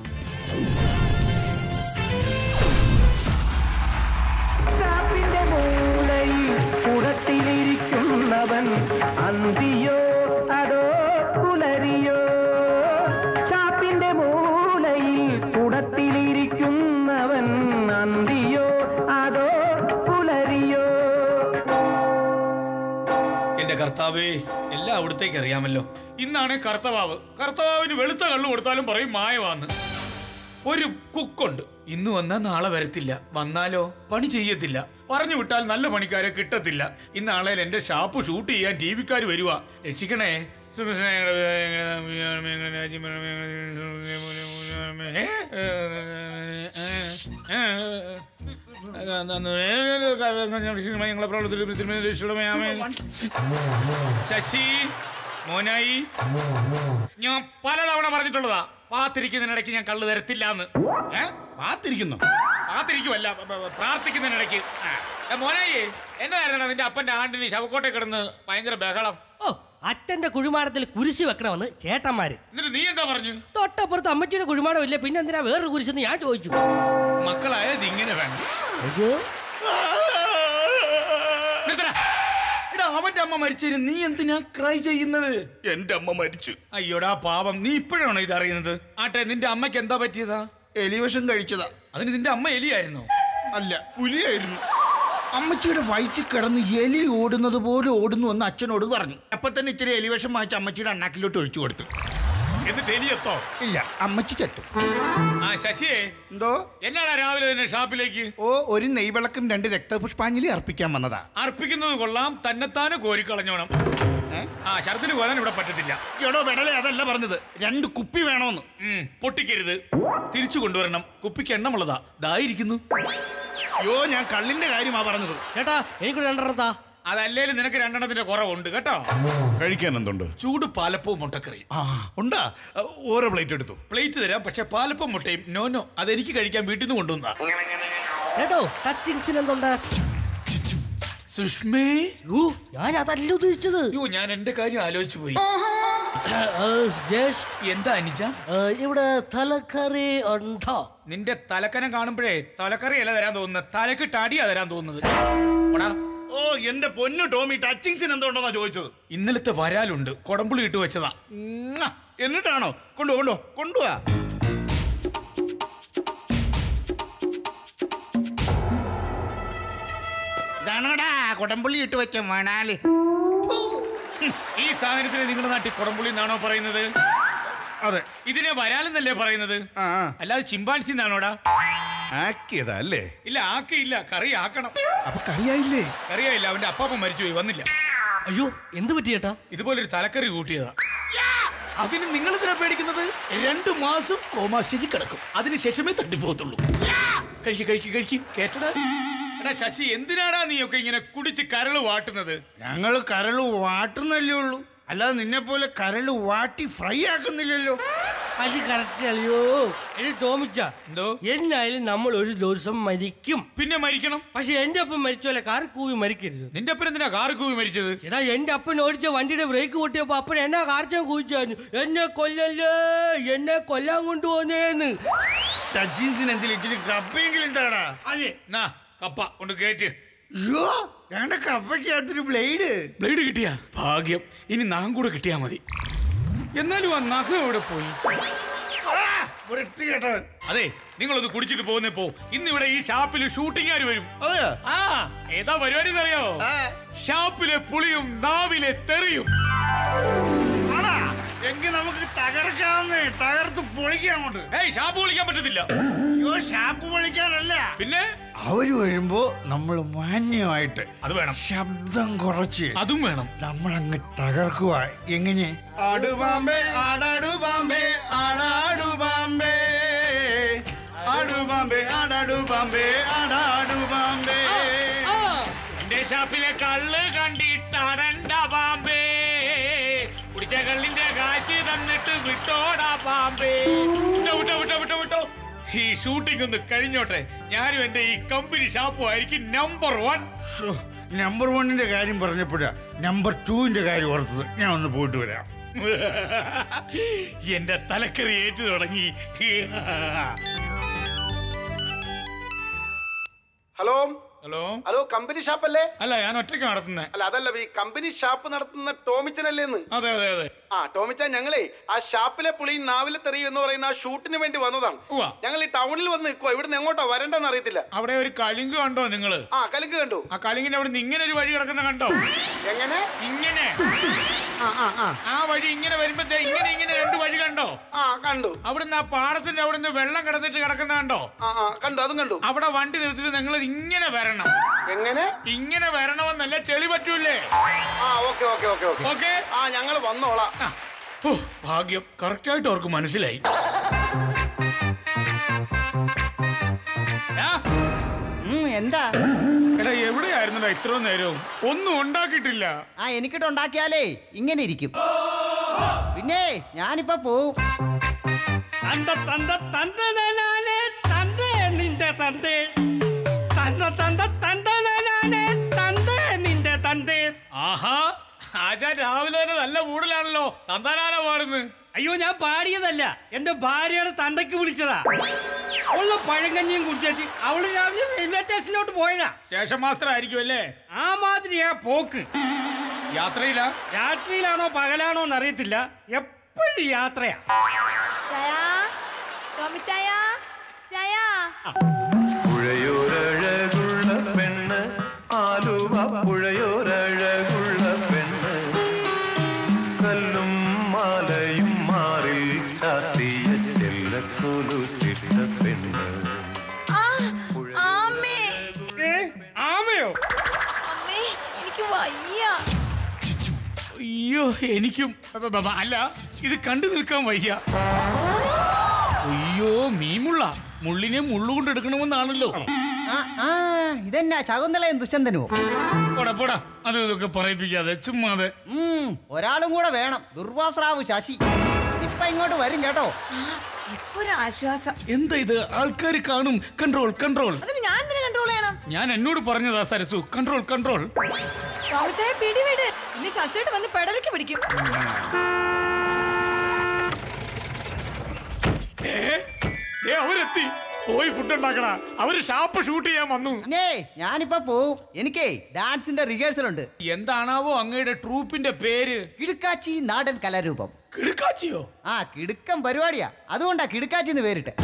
ചാപ്പിന്റെ മൂലയിൽ പുറത്തിലിരിക്കുന്നവൻ അന്തിയോ അതോ പുലരിയോ ചാപ്പിന്റെ മൂലയിൽ കുടത്തിലിരിക്കുന്നവൻ അന്തിയോ അതോ പുലരിയോ എന്റെ കർത്താവേ എല്ലാം അവിടത്തേക്ക് അറിയാമല്ലോ ഇന്നാണ് കർത്തവാവ് കർത്തവാവിന് വെളുത്ത കള്ളു കൊടുത്താലും പറയും മായവാന്ന് ഒരു കുക്കുണ്ട് ഇന്ന് വന്നാൽ നാളെ വരത്തില്ല വന്നാലോ പണി ചെയ്യത്തില്ല പറഞ്ഞു വിട്ടാൽ നല്ല പണിക്കാരെ കിട്ടത്തില്ല ഇന്നാളെ എന്റെ ഷാപ്പ് ഷൂട്ട് ചെയ്യാൻ ടി വിക്കാർ വരുവാ രക്ഷിക്കണേ ശശി മോനായി ഞാൻ പലതവണ പറഞ്ഞിട്ടുള്ളതാ പാത്തിരിക്കുന്നതിനിടയ്ക്ക് ഞാൻ കള്ളു തരത്തില്ല എന്ന് പാത്തിരിക്കുന്നു പാത്തിരിക്കുമല്ല പ- പ- പ്രാർത്ഥിക്കുന്നതിനിടയ്ക്ക് ആ. ഏ, മോനായി എന്നായിരുന്നു നിന്റെ അപ്പന്റെ ആണ്ടിന് ശവക്കോട്ടെ കിടന്ന് ഭയങ്കര ബഹളം ഓ അച്ഛന്റെ കുഴിമാടത്തിൽ കുരിശ് വെക്കണമെന്ന് ചേട്ടന്മാര് എന്നിട്ട് നീ എന്താ പറഞ്ഞു തൊട്ടപ്പുറത്ത് അമ്മച്ചിയുടെ കുഴിമാടം ഇല്ല പിന്നെ എന്തിനാ വേറൊരു കുരിശെന്ന് ഞാൻ ചോദിച്ചു മക്കളായത് ഇങ്ങനെ വേണം അയ്യോ നിർത്തടാ. എടാ അവന്റെ അമ്മ മരിച്ചതിന് നീ എന്തിനാ ക്രൈ ചെയ്യുന്നത് എന്റെ അമ്മ മരിച്ചു അയ്യോടാ പാവം നീ ഇപ്പോഴാണോ ഇത് അറിയുന്നത് ആട്ടെ നിന്റെ അമ്മയ്ക്ക് എന്താ പറ്റിയതാ എലിവിഷം കഴിച്ചതാ അതിന് നിന്റെ അമ്മ എലിയായിരുന്നോ അല്ല പുലിയായിരുന്നു അമ്മച്ചിയുടെ വയറ്റിൽ കിടന്ന് എലി ഓടുന്നത് പോലെ ഓടുന്നു എന്ന് അച്ഛനോട് പറഞ്ഞു അപ്പൊ തന്നെ ഇച്ചിരി എലിവേഷം വാങ്ങിച്ച് അമ്മച്ചിയുടെ അണ്ണാക്കിലോട്ട് ഒഴിച്ചു കൊടുത്തു എന്നിട്ട് എലിയെത്തോ ഇല്ല അമ്മച്ചി ചത്തു ആ ശശിയെ എന്തോ എന്നാടാ രാവിലെ തന്നെ ഷാപ്പിലേക്ക് ഓ ഒരു നെയ്വിളക്കും രണ്ട് രക്തപുഷ്പാഞ്ജലി അർപ്പിക്കാൻ വന്നതാ അർപ്പിക്കുന്നത് കൊള്ളാം തന്നെത്താനെ കോരിക്കളഞ്ഞോണം ആ ശരത്തിന് കൊല്ലാൻ ഇവിടെ പറ്റത്തില്ല എടോ വെടലേ അതല്ല പറഞ്ഞത് രണ്ട് കുപ്പി വേണോന്ന് ഉം, പൊട്ടിക്കരുത് തിരിച്ചു കൊണ്ടുവരണം കുപ്പിക്ക് എണ്ണമുള്ളതാ ദായിരിക്കുന്നു അയ്യോ ഞാൻ കള്ളിന്റെ കാര്യമാ പറഞ്ഞത് ചേട്ടാ എനിക്ക് രണ്ടെണ്ണം താ അതല്ലേലും നിനക്ക് രണ്ടെണ്ണത്തിന്റെ കുറവുണ്ട് കേട്ടോ കഴിക്കാൻ എന്തുണ്ട് ചൂട് പാലപ്പവും മുട്ടക്കറിയും ആ ഉണ്ടാ ഓരോ പ്ലേറ്റ് എടുത്തു പ്ലേറ്റ് തരാം പക്ഷെ പാലപ്പം മുട്ടയും നോ നോ അതെനിക്ക് കഴിക്കാൻ വീട്ടിൽ നിന്ന് കൊണ്ടുവന്നാ കേട്ടോ ടച്ചിങ്സിന് എന്തുണ്ട് സുഷ്മേ ഞാൻ അതല്ല ഉദ്ദേശിച്ചത് യോ ഞാൻ എന്റെ കാര്യം ആലോചിച്ചു പോയി ജസ്റ്റ് എന്താ അനുജ ഇവിടെ തലക്കറി ഉണ്ടോ നിന്റെ തലക്കനം കാണുമ്പോഴേ തലക്കറി അല്ല തരാൻ തോന്നുന്നത് തലക്കിട്ട് അടിയാ തരാൻ തോന്നുന്നത് ഓടാ ഓ എന്റെ പൊന്നു ടോമി ടച്ചിങ്സിന് എന്തുകൊണ്ടെന്നാ ചോദിച്ചത് ഇന്നലത്തെ വരാലുണ്ട് കൊടമ്പുളി ഇട്ട് വെച്ചതാ ഉം, ആ, എന്നിട്ടാണോ കൊണ്ടു കൊണ്ടു കൊണ്ടുവാ ഇതാണോടാ കുടംപുള്ളി ഇട്ട് വെച്ച മണാല് ഈ സാധനത്തിന് നിങ്ങളുടെ നാട്ടിൽ കൊടമ്പുളി എന്നാണോ പറയുന്നത് അതെ ഇതിനെ വരാലെന്നല്ലേ പറയുന്നത് അല്ലാതെ ചിമ്പാൻസി എന്നാണോടാ ആക്കിയതാ അല്ലേ ഇല്ല ആക്കിയില്ല കറി ആക്കണം അപ്പൊ കറിയായില്ലേ കറിയായില്ല അവന്റെ അപ്പാപ്പൻ മരിച്ചുപോയി വന്നില്ല അയ്യോ എന്ത് പറ്റി ചേട്ടാ ഇതുപോലൊരു തലക്കറി കൂട്ടിയതാ അതിന് നിങ്ങൾ ഇതിനെ പേടിക്കുന്നത് രണ്ടു മാസം കോമാ സ്റ്റേജിൽ കിടക്കും അതിനുശേഷമേ തട്ടിപ്പോകത്തുള്ളൂ കഴിക്ക് കഴിക്ക് കഴിക്ക് കേട്ടടാ എടാ ശശി എന്തിനാടാ നീയൊക്കെ ഇങ്ങനെ കുടിച്ച് കരള് വാട്ടുന്നത് ഞങ്ങള് കരള് വാട്ടുന്നല്ലേ ഉള്ളൂ അല്ലാതെ നിന്നെ പോലെ കരള് വാട്ടി ഫ്രൈ ആക്കുന്നില്ലല്ലോ അത് കറക്റ്റ് അല്ലയോ എടി തോമിച്ച എന്തോ എന്നായാലും നമ്മൾ ഒരു ദിവസം മരിക്കും പിന്നെ മരിക്കണം പക്ഷെ എന്റെ അപ്പൻ മരിച്ച പോലെ കാർ കൂവി മരിക്കരുത് നിന്റെ അപ്പൻ എന്തിനാ കാറ് കൂവി മരിച്ചത് എടാ എന്റെ അപ്പൻ ഓടിച്ച വണ്ടിയുടെ ബ്രേക്ക് പൊട്ടിയപ്പോ അപ്പൻ എന്നാ കാർച്ചാൻ കൂവിച്ചായിരുന്നു എന്നെ കൊല്ലല്ലേ എന്നെ കൊല്ലാൻ കൊണ്ടുപോന്നേന്ന് ടച്ചിൻസിന് എന്തെങ്കിലും ഇച്ചിരി കപ്പയെങ്കിലും താടാ അല്ലേ നാ കപ്പ കൊണ്ട് കേറ്റ് അയ്യോ ഞങ്ങളുടെ കപ്പയ്ക്കകത്തൊരു ബ്ലേഡ് ബ്ലേഡ് കിട്ടിയാ ഭാഗ്യം ഇനി നഖം കൂടെ കിട്ടിയാ മതി എന്നാലും ആ നഖം എവിടെ പോയി വൃത്തികെട്ടവൻ അതെ നിങ്ങളൊന്ന് കുടിച്ചിട്ട് പോകുന്നേ പോ ഇന്ന് ഇവിടെ ഈ ഷാപ്പിൽ ഷൂട്ടിംഗുകാർ വരും അതെയോ ആ ഏതാ പരിപാടി എന്നറിയോ ഷാപ്പിലെ പുളിയും നാവിലെ തെറിയും ആടാ എങ്കിൽ നമുക്ക് തകർക്കാവുന്നേ തകർത്ത് പൊളിക്കാം അങ്ങോട്ട് ഏയ് ഷാപ്പ് വിളിക്കാൻ പറ്റത്തില്ല അയ്യോ ഷാപ്പ് പൊളിക്കാനല്ല പിന്നെ അവര് വരുമ്പോ നമ്മൾ മാന്യമായിട്ട് അത് വേണം ശബ്ദം കുറച്ച് അതും വേണം നമ്മൾ അങ്ങ് തകർക്കുക എങ്ങനെ ആടുപാമ്പേ ആടാടുപാമ്പേ ആടാടുപാമ്പേ ആടുപാമ്പേ ആടാടുപാമ്പേ ആടാടുപാമ്പേ എന്റെ ഷാപ്പിലെ കള്ള് കണ്ടിട്ടടണ്ട പാമ്പേ കുടിച്ച കള്ളിന്റെ കാശ് തന്നിട്ട് വിട്ടോടാ പാമ്പേ വിട്ടോ വിട്ടോ വിട്ടോ വിട്ടോ വിട്ടോ ഈ ഷൂട്ടിംഗ് ഒന്ന് കഴിഞ്ഞോട്ടെ ഞാനും എന്റെ ഈ കമ്പനി ഷാപ്പും ആയിരിക്കും നമ്പർ വൺ നമ്പർ വണ്ണിന്റെ കാര്യം പറഞ്ഞപ്പോഴാ നമ്പർ ടുവിന്റെ കാര്യം ഓർത്തത് ഞാൻ ഒന്ന് പോയിട്ട് വരാം എന്റെ തലക്കറി ഏറ്റു തുടങ്ങി ഹലോ ഹലോ ഹലോ കമ്പനി ഷാപ്പല്ലേ അല്ല ഞാൻ ഒറ്റയ്ക്ക് നടത്തുന്നേ അല്ല അതല്ല ഈ കമ്പനി ഷാപ്പ് നടത്തുന്ന ടോമിച്ചനല്ലേന്ന് അതെ അതെ അതെ ആ ടോമിച്ച ഞങ്ങളേ ആ ഷാപ്പിലെ പുളിയും നാവിലെ തെറിയും എന്ന് പറയുന്ന ആ ഷൂട്ടിന് വേണ്ടി വന്നതാണ് ഉവ്വ. ഞങ്ങൾ ഈ ടൗണിൽ വന്ന് നിൽക്കുക ഇവിടുന്ന് എങ്ങോട്ടാ വരണ്ടെന്ന് അറിയത്തില്ല അവിടെ ഒരു കലിങ്ക് കണ്ടോ നിങ്ങള് ആ കലക്ക് കണ്ടു ആ കലിങ്കിന്റെ അവിടെ നിന്ന് ഇങ്ങനെ ഒരു വഴി കിടക്കുന്ന കണ്ടോ എങ്ങനെ ഇങ്ങനെ ആ ആ ആ ആ വഴി ഇങ്ങനെ വരുമ്പത്തേ ഇങ്ങനെ ഇങ്ങനെ രണ്ട് വഴി കണ്ടോ ആ കണ്ടു അവിടുന്ന് ആ പാടത്തിന്റെ അവിടുന്ന് വെള്ളം കിടന്നിട്ട് കിടക്കുന്ന കണ്ടോ ആ ആ കണ്ടു അതും കണ്ടു അവിടെ വണ്ടി നിർത്തിട്ട് നിങ്ങൾ ഇങ്ങനെ വരണം എങ്ങനെ ഇങ്ങനെ വരണമെന്നല്ല ചെളി പറ്റൂലേ ആ okay okay okay okay okay ആ ഞങ്ങൾ വന്നോളാം ഓ ഭാഗ്യം കറക്റ്റ് ആയിട്ട് അവർക്ക് മനസ്സിലായി ആ, എന്താ എടാ എവിടെയായിരുന്നടാ ഇത്രയും നേരവും ഒന്നും ഉണ്ടാക്കിയിട്ടില്ല ആ എനിക്കിട്ട് ഉണ്ടാക്കിയാലേ ഇങ്ങനെ ഇരിക്കും പിന്നെ ഞാനിപ്പോ പോവും തന്ത തന്ത തന്തനാനെ തന്തേ നിന്റെ തന്തേ തന്ത തന്ത തന്തനാനെ തന്തേ നിന്റെ തന്തേ ആഹാ ആശാൻ രാവിലെ തന്നെ നല്ല മൂടലാണല്ലോ തന്താനാന പാടുന്നു അയ്യോ ഞാൻ പാടിയതല്ല എന്റെ ഭാര്യയുടെ തന്തയ്ക്ക് വിളിച്ചതാ അവള് പഴങ്കഞ്ഞിയും കുടിച്ചു അവള് രാവിലെ റെയിൽവേ സ്റ്റേഷനിലോട്ട് പോയതാ ശേഷം മാസ്റ്റർ ആയിരിക്കും അല്ലേ ആ മാതിരിയാ പോക്ക് യാത്രയില്ല രാത്രിയിലാണോ പകലാണോ എന്നറിയത്തില്ല എപ്പോഴും യാത്രയാ ചായ ടോമി ചായ ചായ പുഴയോരഴകുള്ള പെണ്ണ് ആലുവ പുഴയോരഴകുള്ള പെണ്ണ് കല്ലും മാലയും മാറിൽ ചാത്തിയ ചെല്ലക്കൊലുസിട്ട പെണ്ണ് ആമേ ആമയോ അമ്മേ എനിക്ക് വയ്യ അയ്യോ എനിക്കും ബ- ബ- ബ- അല്ല ഇത് കണ്ടു നിൽക്കാൻ വയ്യ അയ്യോ മീമുള്ള മുള്ളിനെ മുള്ളുകൊണ്ട് എടുക്കണമെന്നാണല്ലോ ആ ആ ഇതെന്നാ ശകുന്തളയും ദുഷ്യന്തനുവോ പോടാ പോടാ അത് ഇതൊക്കെ പറയിപ്പിക്കാതെ ചുമ്മാതെ ഉം, ഒരാളും കൂടെ വേണം ദുർവാസ്രാവ് ശശി ഇപ്പൊ ഇങ്ങോട്ട് വരും കേട്ടോ ഇപ്പൊ ഒരു ആശ്വാസം എന്താ ഇത് ആൾക്കാർ കാണും കൺട്രോൾ കൺട്രോൾ അതിന് ഞാൻ എന്തിനാ കൺട്രോൾ ചെയ്യണം ഞാൻ എന്നോട് പറഞ്ഞതാ സരസു കൺട്രോൾ കൺട്രോൾ ടോമിച്ചായ പിടിവിട് ഇനി ശശിയോട്ട് വന്ന് പെടലേക്ക് പിടിക്കും അവരെത്തി പോയി ഫുഡ് ഉണ്ടാക്കണ അവര് ഷാപ്പ് ഷൂട്ട് ചെയ്യാൻ വന്നു ഞാനിപ്പോ പോവും എനിക്കേ ഡാൻസിന്റെ റിഹേഴ്സൽ ഉണ്ട് എന്താണാവോ അങ്ങയുടെ ട്രൂപ്പിന്റെ പേര് കിടുക്കാച്ചി നാടൻ കലാരൂപം കിടുക്കാച്ചിയോ ആ കിടുക്കം പരിപാടിയാ അതുകൊണ്ടാ കിടുക്കാച്ചി എന്ന് പേരിട്ട്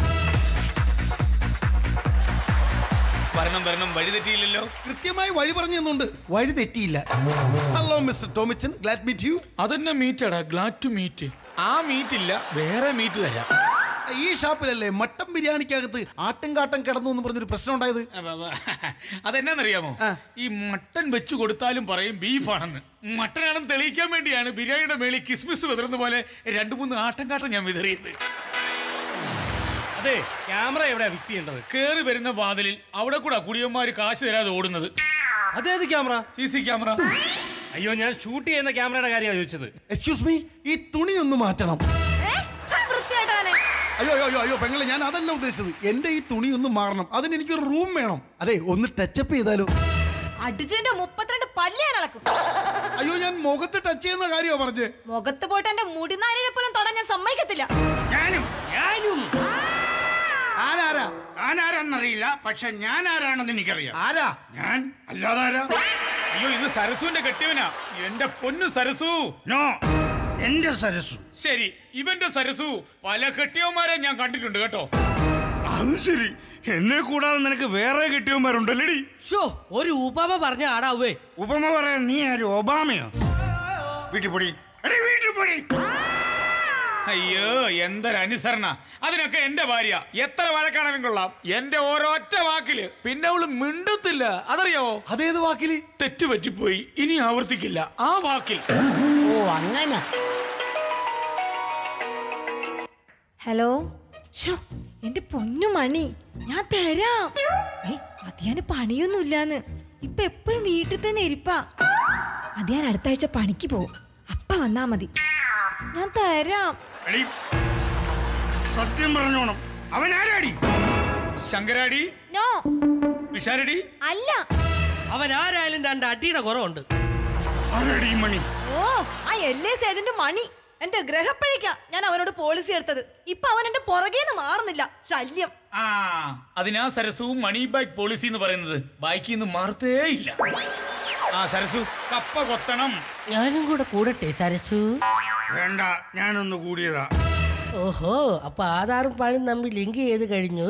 വരണം വരണം വഴി തെറ്റിയില്ലല്ലോ കൃത്യമായി വഴി പറഞ്ഞു തന്നുണ്ട് വഴി തെറ്റിയില്ല hello mister Tomichan glad meet you അതന്നെ മീറ്റടാ ഗ്ലാഡ് ടു മീറ്റ് ആ മീറ്റ് ഇല്ല വേറെ മീറ്റ് തരാം ഈ ഷാപ്പിലല്ലേ മട്ടൻ ബിരിയാണിക്കകത്ത് ആട്ടും കാട്ടം കിടന്നു എന്ന് പറഞ്ഞൊരു പ്രശ്നം ഉണ്ടായത് അതെന്നാന്നറിയാമോ ഈ മട്ടൻ വെച്ച് കൊടുത്താലും പറയും ബീഫാണെന്ന് മട്ടനാണെന്ന് തെളിയിക്കാൻ വേണ്ടിയാണ് ബിരിയാണിയുടെ മേളിൽ കിസ്മിസ് വിതറുന്ന പോലെ രണ്ടു മൂന്ന് ആട്ടം കാട്ടം ഞാൻ വിതറിയത് അതെ ക്യാമറ എവിടെയാ ഫിക്സ് ചെയ്യേണ്ടത് കേറി വരുന്ന വാതിലിൽ അവിടെ കൂടെ കുടിയന്മാര് കാശ് തരാതെ ഓടുന്നത് അതേത് ക്യാമറ സി സി ക്യാമറ അയ്യോ ഞാൻ ഷൂട്ട് ചെയ്യുന്ന ക്യാമറയുടെ കാര്യമാണ് ചോദിച്ചത് എക്സ്ക്യൂസ് മീ ഈ തുണി ഒന്ന് മാറ്റണം അയ്യോ അയ്യോ അയ്യോ അയ്യോ പെങ്ങളെ ഞാൻ അതല്ല ഉദ്ദേശിച്ചത് എന്റെ ഈ തുണി ഒന്ന് മാറണം അതിന് എനിക്കൊരു റൂം വേണം അതെ ഒന്ന് ടച്ചപ്പ് ചെയ്താലോ അടിച്ചതിന്റെ മുപ്പത്തിരണ്ട് പല്ല് ഞാൻ അളക്കും അയ്യോ ഞാൻ മുഖത്ത് ടച്ച് ചെയ്യുന്ന കാര്യമാണ് പറഞ്ഞേ മുഖത്ത് പോയിട്ട് എന്റെ മുടിനാരിനെ പോലും തൊടാൻ ഞാൻ സമ്മതിക്കത്തില്ല ഞാനും ഞാനും ആരാരാ ആരാരെന്നറിയില്ല പക്ഷെ ഞാൻ ആരാണെന്ന് എനിക്കറിയാം ആരാ ഞാൻ അല്ലാതെ ആരാ അയ്യോ ഇത് സരസുവിന്റെ കെട്ടിയവനാ എന്റെ പൊന്നു സരസു നോ എന്റെ സരസു ശരി ഇവന്റെ സരസു പല കെട്ടിയവന്മാരെ ഞാൻ കണ്ടിട്ടുണ്ട് കേട്ടോ അത് ശരി എന്നെ കൂടാതെ നിനക്ക് വേറെ കിട്ടിയവന്മാരുണ്ടല്ലേടി ഷോ ഒരു ഉപമ പറഞ്ഞ ആടാവേ ഉപമ പറയാൻ നീ ആര് ഒബാമയോ വീട്ടിൽ പൊടി വീട്ടിൽ പൊടി അയ്യോ എന്തൊരനുസരണ അതിനൊക്കെ എന്റെ ഭാര്യ എത്ര വഴക്കാണെങ്കിലും കൊള്ളാം എന്റെ ഓരോറ്റ വാക്കില് പിന്നെ അവള് മിണ്ടത്തില്ല അതറിയാവോ അതേത് വാക്കില് തെറ്റ് പറ്റിപ്പോയി ഇനി ആവർത്തിക്കില്ല ആ വാക്കിൽ ഓ അങ്ങനെ ഹലോ ഷോ എന്റെ പൊന്നു മണി ഞാൻ തരാം ഏ അതിയാന് പണിയൊന്നുമില്ലാന്ന് ഇപ്പൊ എപ്പോഴും വീട്ടിൽ തന്നെ ഇരിപ്പാ അത് ഞാൻ അടുത്ത ആഴ്ച പണിക്ക് പോവും അപ്പ വന്നാ മതി ഞാൻ തരാം സത്യം പറഞ്ഞോണം അവൻ ആരാടി ശങ്കരാടി നോ വിശാരടി അല്ല അവൻ ആരായാലും രണ്ട് അടിയുടെ കുറവുണ്ട് ആരാടി മണി ഓ ആ എൽ എസ് ഏജന്റ് മണി എന്റെ ഗ്രഹപ്പഴിക്ക ഞാൻ അവനോട് പോളിസി എടുത്തത് ഇപ്പൊ അവൻ എന്റെ പുറകേന്ന് മാറുന്നില്ല ശല്യം ആ അതിനാ സരസുവും മണി ബാഗ് പോളിസി എന്ന് പറയുന്നത് ബാക്കിൽ നിന്ന് മാറത്തേ ഇല്ല ആ സരസു കപ്പ കൊത്തണം ഞാനും കൂടെ കൂടട്ടെ സരസു വേണ്ട ഞാനൊന്ന് കൂടിയതാ ഓഹോ അപ്പൊ ആധാറും പാനും തമ്മിൽ ലിങ്ക് ചെയ്ത് കഴിഞ്ഞു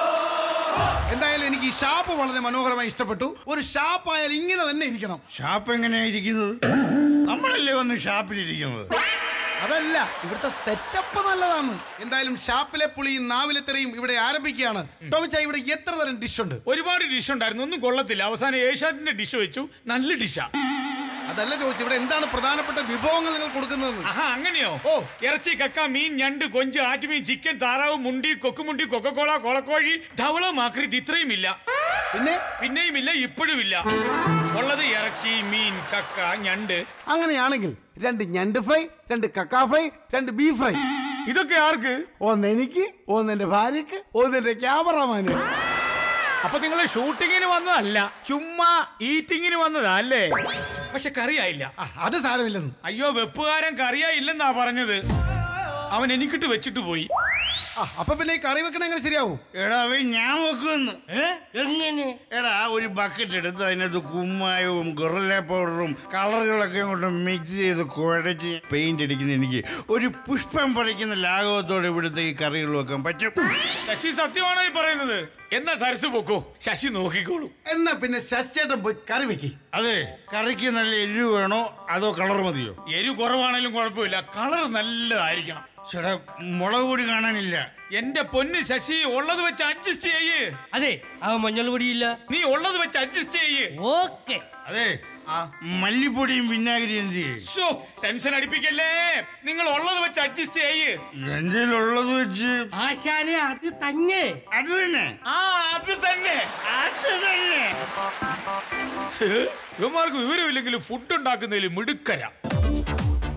എന്തായാലും എനിക്ക് ഈ ഷാപ്പ് വളരെ മനോഹരമായി ഇഷ്ടപ്പെട്ടു ഒരു ഷാപ്പ് ആയാൽ ഇങ്ങനെ തന്നെ ഇരിക്കണം ഷാപ്പ് എങ്ങനെയാ ഇരിക്കുന്നത് നമ്മളല്ലേ വന്ന് ഷാപ്പിലിരിക്കുന്നത് അതല്ല ഇവിടുത്തെ സെറ്റപ്പ് നല്ലതാണ് എന്തായാലും ഷാപ്പിലെ പുളിയും നാവിലെ തെറിയും ഇവിടെ ആരംഭിക്കുകയാണ് ടോമിച്ച ഇവിടെ എത്ര തരം ഡിഷ് ഉണ്ട് ഒരുപാട് ഡിഷ് ഉണ്ടായിരുന്നു ഒന്നും കൊള്ളത്തില്ല അവസാനം ഏഷ്യാറ്റിന്റെ ഡിഷ് വെച്ചു നല്ല ഡിഷാ അതല്ല ചോദിച്ചു ഇവിടെ എന്താണ് പ്രധാനപ്പെട്ട വിഭവങ്ങൾ നിങ്ങൾ കൊടുക്കുന്നത് ആഹാ അങ്ങനെയോ ഓ ഇറച്ചി കക്ക മീൻ ഞണ്ട് കൊഞ്ച് ആറ്റുമീൻ ചിക്കൻ താറാവ് മുണ്ടി കൊക്കുമുണ്ടി കൊക്കക്കോള കോളക്കോഴി ധവള മാക്രിത് ഇത്രയും ഇല്ല പിന്നെ പിന്നെയും ഇല്ല ഇപ്പോഴും ഇല്ല ഉള്ളത് ഇറച്ചി മീൻ കക്ക ഞണ്ട് അങ്ങനെയാണെങ്കിൽ രണ്ട് ഞണ്ട് ഫ്രൈ രണ്ട് കക്ക ഫ്രൈ രണ്ട് ബീഫ് ഫ്രൈ ഇതൊക്കെ ആർക്ക് ഒന്ന് എനിക്ക് ഒന്ന് എന്റെ ഭാര്യക്ക് ഒന്ന് എന്റെ ക്യാമറമാന് അപ്പൊ നിങ്ങൾ ഷൂട്ടിങ്ങിന് വന്നതല്ല ചുമ്മാ ഈറ്റിങ്ങിന് വന്നതാ അല്ലേ പക്ഷെ കറിയായില്ല അത് സാരമില്ലെന്ന് അയ്യോ വെപ്പുകാരൻ കറിയായില്ലെന്നാ പറഞ്ഞത് അവൻ എനിക്കിട്ട് വെച്ചിട്ട് പോയി അപ്പൊ പിന്നെ ഈ കറി വെക്കണ എങ്ങനെ ശരിയാവും എടാ അവ ഞാൻ വെക്കുമെന്ന് എങ്ങനെ എടാ ഒരു ബക്കറ്റ് എടുത്ത് അതിനകത്ത് കുമ്മായവും ഗൊറല പൗഡറും കളറുകളൊക്കെ കൊണ്ട് മിക്സ് ചെയ്ത് കുഴച്ച് പെയിന്റ് അടിക്കുന്ന എനിക്ക് ഒരു പുഷ്പം പറിക്കുന്ന ലാഘവത്തോടെ ഇവിടുത്തെ ഈ കറികൾ വെക്കാൻ പറ്റും ശശി സത്യമാണോ ഈ പറയുന്നത് എന്നാ സരസ് പൊക്കോ ശശി നോക്കിക്കോളൂ എന്നാ പിന്നെ ശശിചേട്ടൻ പോയി കറി വെക്കി അതെ കറിക്ക് നല്ല എരിവ് വേണോ അതോ കളർ മതിയോ എരിവ് കുറവാണേലും കുഴപ്പമില്ല കളർ നല്ലതായിരിക്കണം ചേട്ടാ മുളക് പൊടി കാണാനില്ല എന്റെ പൊന്ന് ശശി ഉള്ളത് വെച്ച് അഡ്ജസ്റ്റ് ചെയ്യ് അതെ അവൻ മഞ്ഞൾ പൊടിയില്ല നീ ഉള്ളത് വെച്ച് അഡ്ജസ്റ്റ് ചെയ്യ് ഓക്കെ അതെ മല്ലിപ്പൊടിയും വിനാഗിരി എന്ത് ചെയ്യും ശോ, ടെൻഷൻ അടിപ്പിക്കല്ലേ നിങ്ങൾ ഉള്ളത് വെച്ച് അഡ്ജസ്റ്റ് ചെയ്യ് എന്റെ ഉള്ളത് വെച്ച് ആശാനെ അത് തന്നെ അത് തന്നെ ആ അത് തന്നെ അത് തന്നെ ഇവന്മാർക്ക് വിവരമില്ലെങ്കിലും ഫുഡ് ഉണ്ടാക്കുന്നതിൽ മിടുക്കരാ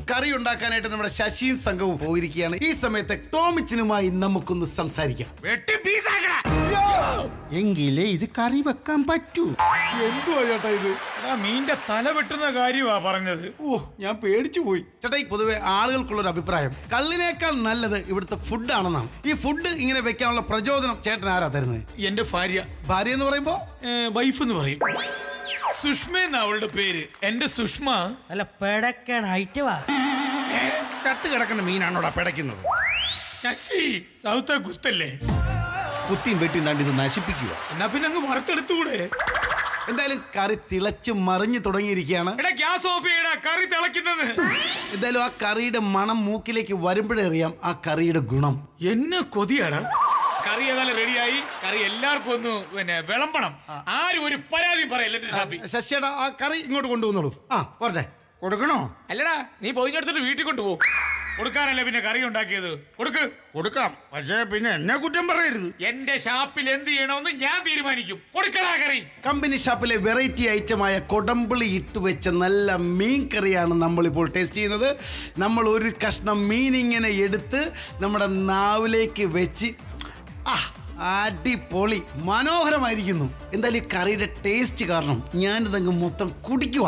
കറി ഉണ്ടാക്കാനായിട്ട് നമ്മുടെ ശശിയും സംഘവും പോയിരിക്കുകയാണ് ഈ സമയത്ത് ടോമിച്ചിനുമായി നമുക്കൊന്ന് സംസാരിക്കാം വെട്ടി പീസാക്കടാ എങ്കിലേ ഇത് കറി വെക്കാൻ പറ്റൂ എന്തുവാ ചേട്ടാ ഇത് മീന്റെ തല വെട്ടുന്ന കാര്യമാ പറഞ്ഞത് ഓ ഞാൻ പേടിച്ചു പോയി ചേട്ടാ ഈ പൊതുവെ ആളുകൾക്കുള്ള ഒരു അഭിപ്രായം കള്ളിനേക്കാൾ നല്ലത് ഇവിടുത്തെ ഫുഡ് ആണെന്നാണ് ഈ ഫുഡ് ഇങ്ങനെ വെക്കാനുള്ള പ്രചോദനം ചേട്ടൻ ആരാ തരുന്നത് എന്റെ ഭാര്യ ഭാര്യ എന്ന് പറയുമ്പോ വൈഫ് എന്ന് പറയും സുഷ്മ എന്ന അവളുടെ പേര് എന്റെ സുഷ്മ അല്ല പിടക്കണ ഐറ്റവാ കത്ത് കിടക്കുന്ന മീനാണോടാ പിടയ്ക്കുന്നത് ശശി സൗത്ത കുത്തല്ലേ കുത്തിയും വെട്ടിയും താണ്ടി ഇത് നശിപ്പിക്കുക എന്നാ പിന്നെ അങ്ങ് വറുത്തെടുത്തൂടെ എന്തായാലും കറി തിളച്ച് മറിഞ്ഞു തുടങ്ങിയിരിക്കുകയാണ് എടാ ഗ്യാസ് ഓഫ് ചെയ്യടാ കറി തിളക്കുന്നത് എന്തായാലും ആ കറിയുടെ മണം മൂക്കിലേക്ക് വരുമ്പോഴേ അറിയാം ആ കറിയുടെ ഗുണം എന്നെ കൊതിയാടാ കറി ഏതായാലും റെഡിയായി കറി എല്ലാവർക്കും ഒന്ന് പിന്നെ വിളമ്പണം ആരും ഒരു പരാതിയും പറയല്ല എന്റെ ഷാപ്പി ശശിയുടെ ആ കറി ഇങ്ങോട്ട് കൊണ്ടുവന്നോളൂ ആ പോരട്ടെ കൊടുക്കണോ അല്ലടാ നീ പൊതിഞ്ഞെടുത്തിട്ട് വീട്ടിൽ കൊണ്ടുപോകും കൊടുക്കാനല്ലേ പിന്നെ കറി ഉണ്ടാക്കിയത് കൊടുക്ക് കൊടുക്കാം പക്ഷേ പിന്നെ എന്നെ കുറ്റം പറയരുത് എന്റെ ഷാപ്പിൽ എന്ത് ചെയ്യണമെന്ന് ഞാൻ തീരുമാനിക്കും കൊടുക്കടാ കറി കമ്പനി ഷാപ്പിലെ വെറൈറ്റി ഐറ്റമായ കൊടമ്പിളി ഇട്ട് വെച്ച നല്ല മീൻ കറിയാണ് നമ്മളിപ്പോൾ ടേസ്റ്റ് ചെയ്യുന്നത് നമ്മൾ ഒരു കഷ്ണം മീൻ ഇങ്ങനെ എടുത്ത് നമ്മുടെ നാവിലേക്ക് വെച്ച് ആ അടിപൊളി മനോഹരമായിരിക്കുന്നു എന്തായാലും ഈ കറിയുടെ ടേസ്റ്റ് കാരണം ഞാനിതങ്ങ് മൊത്തം കുടിക്കുക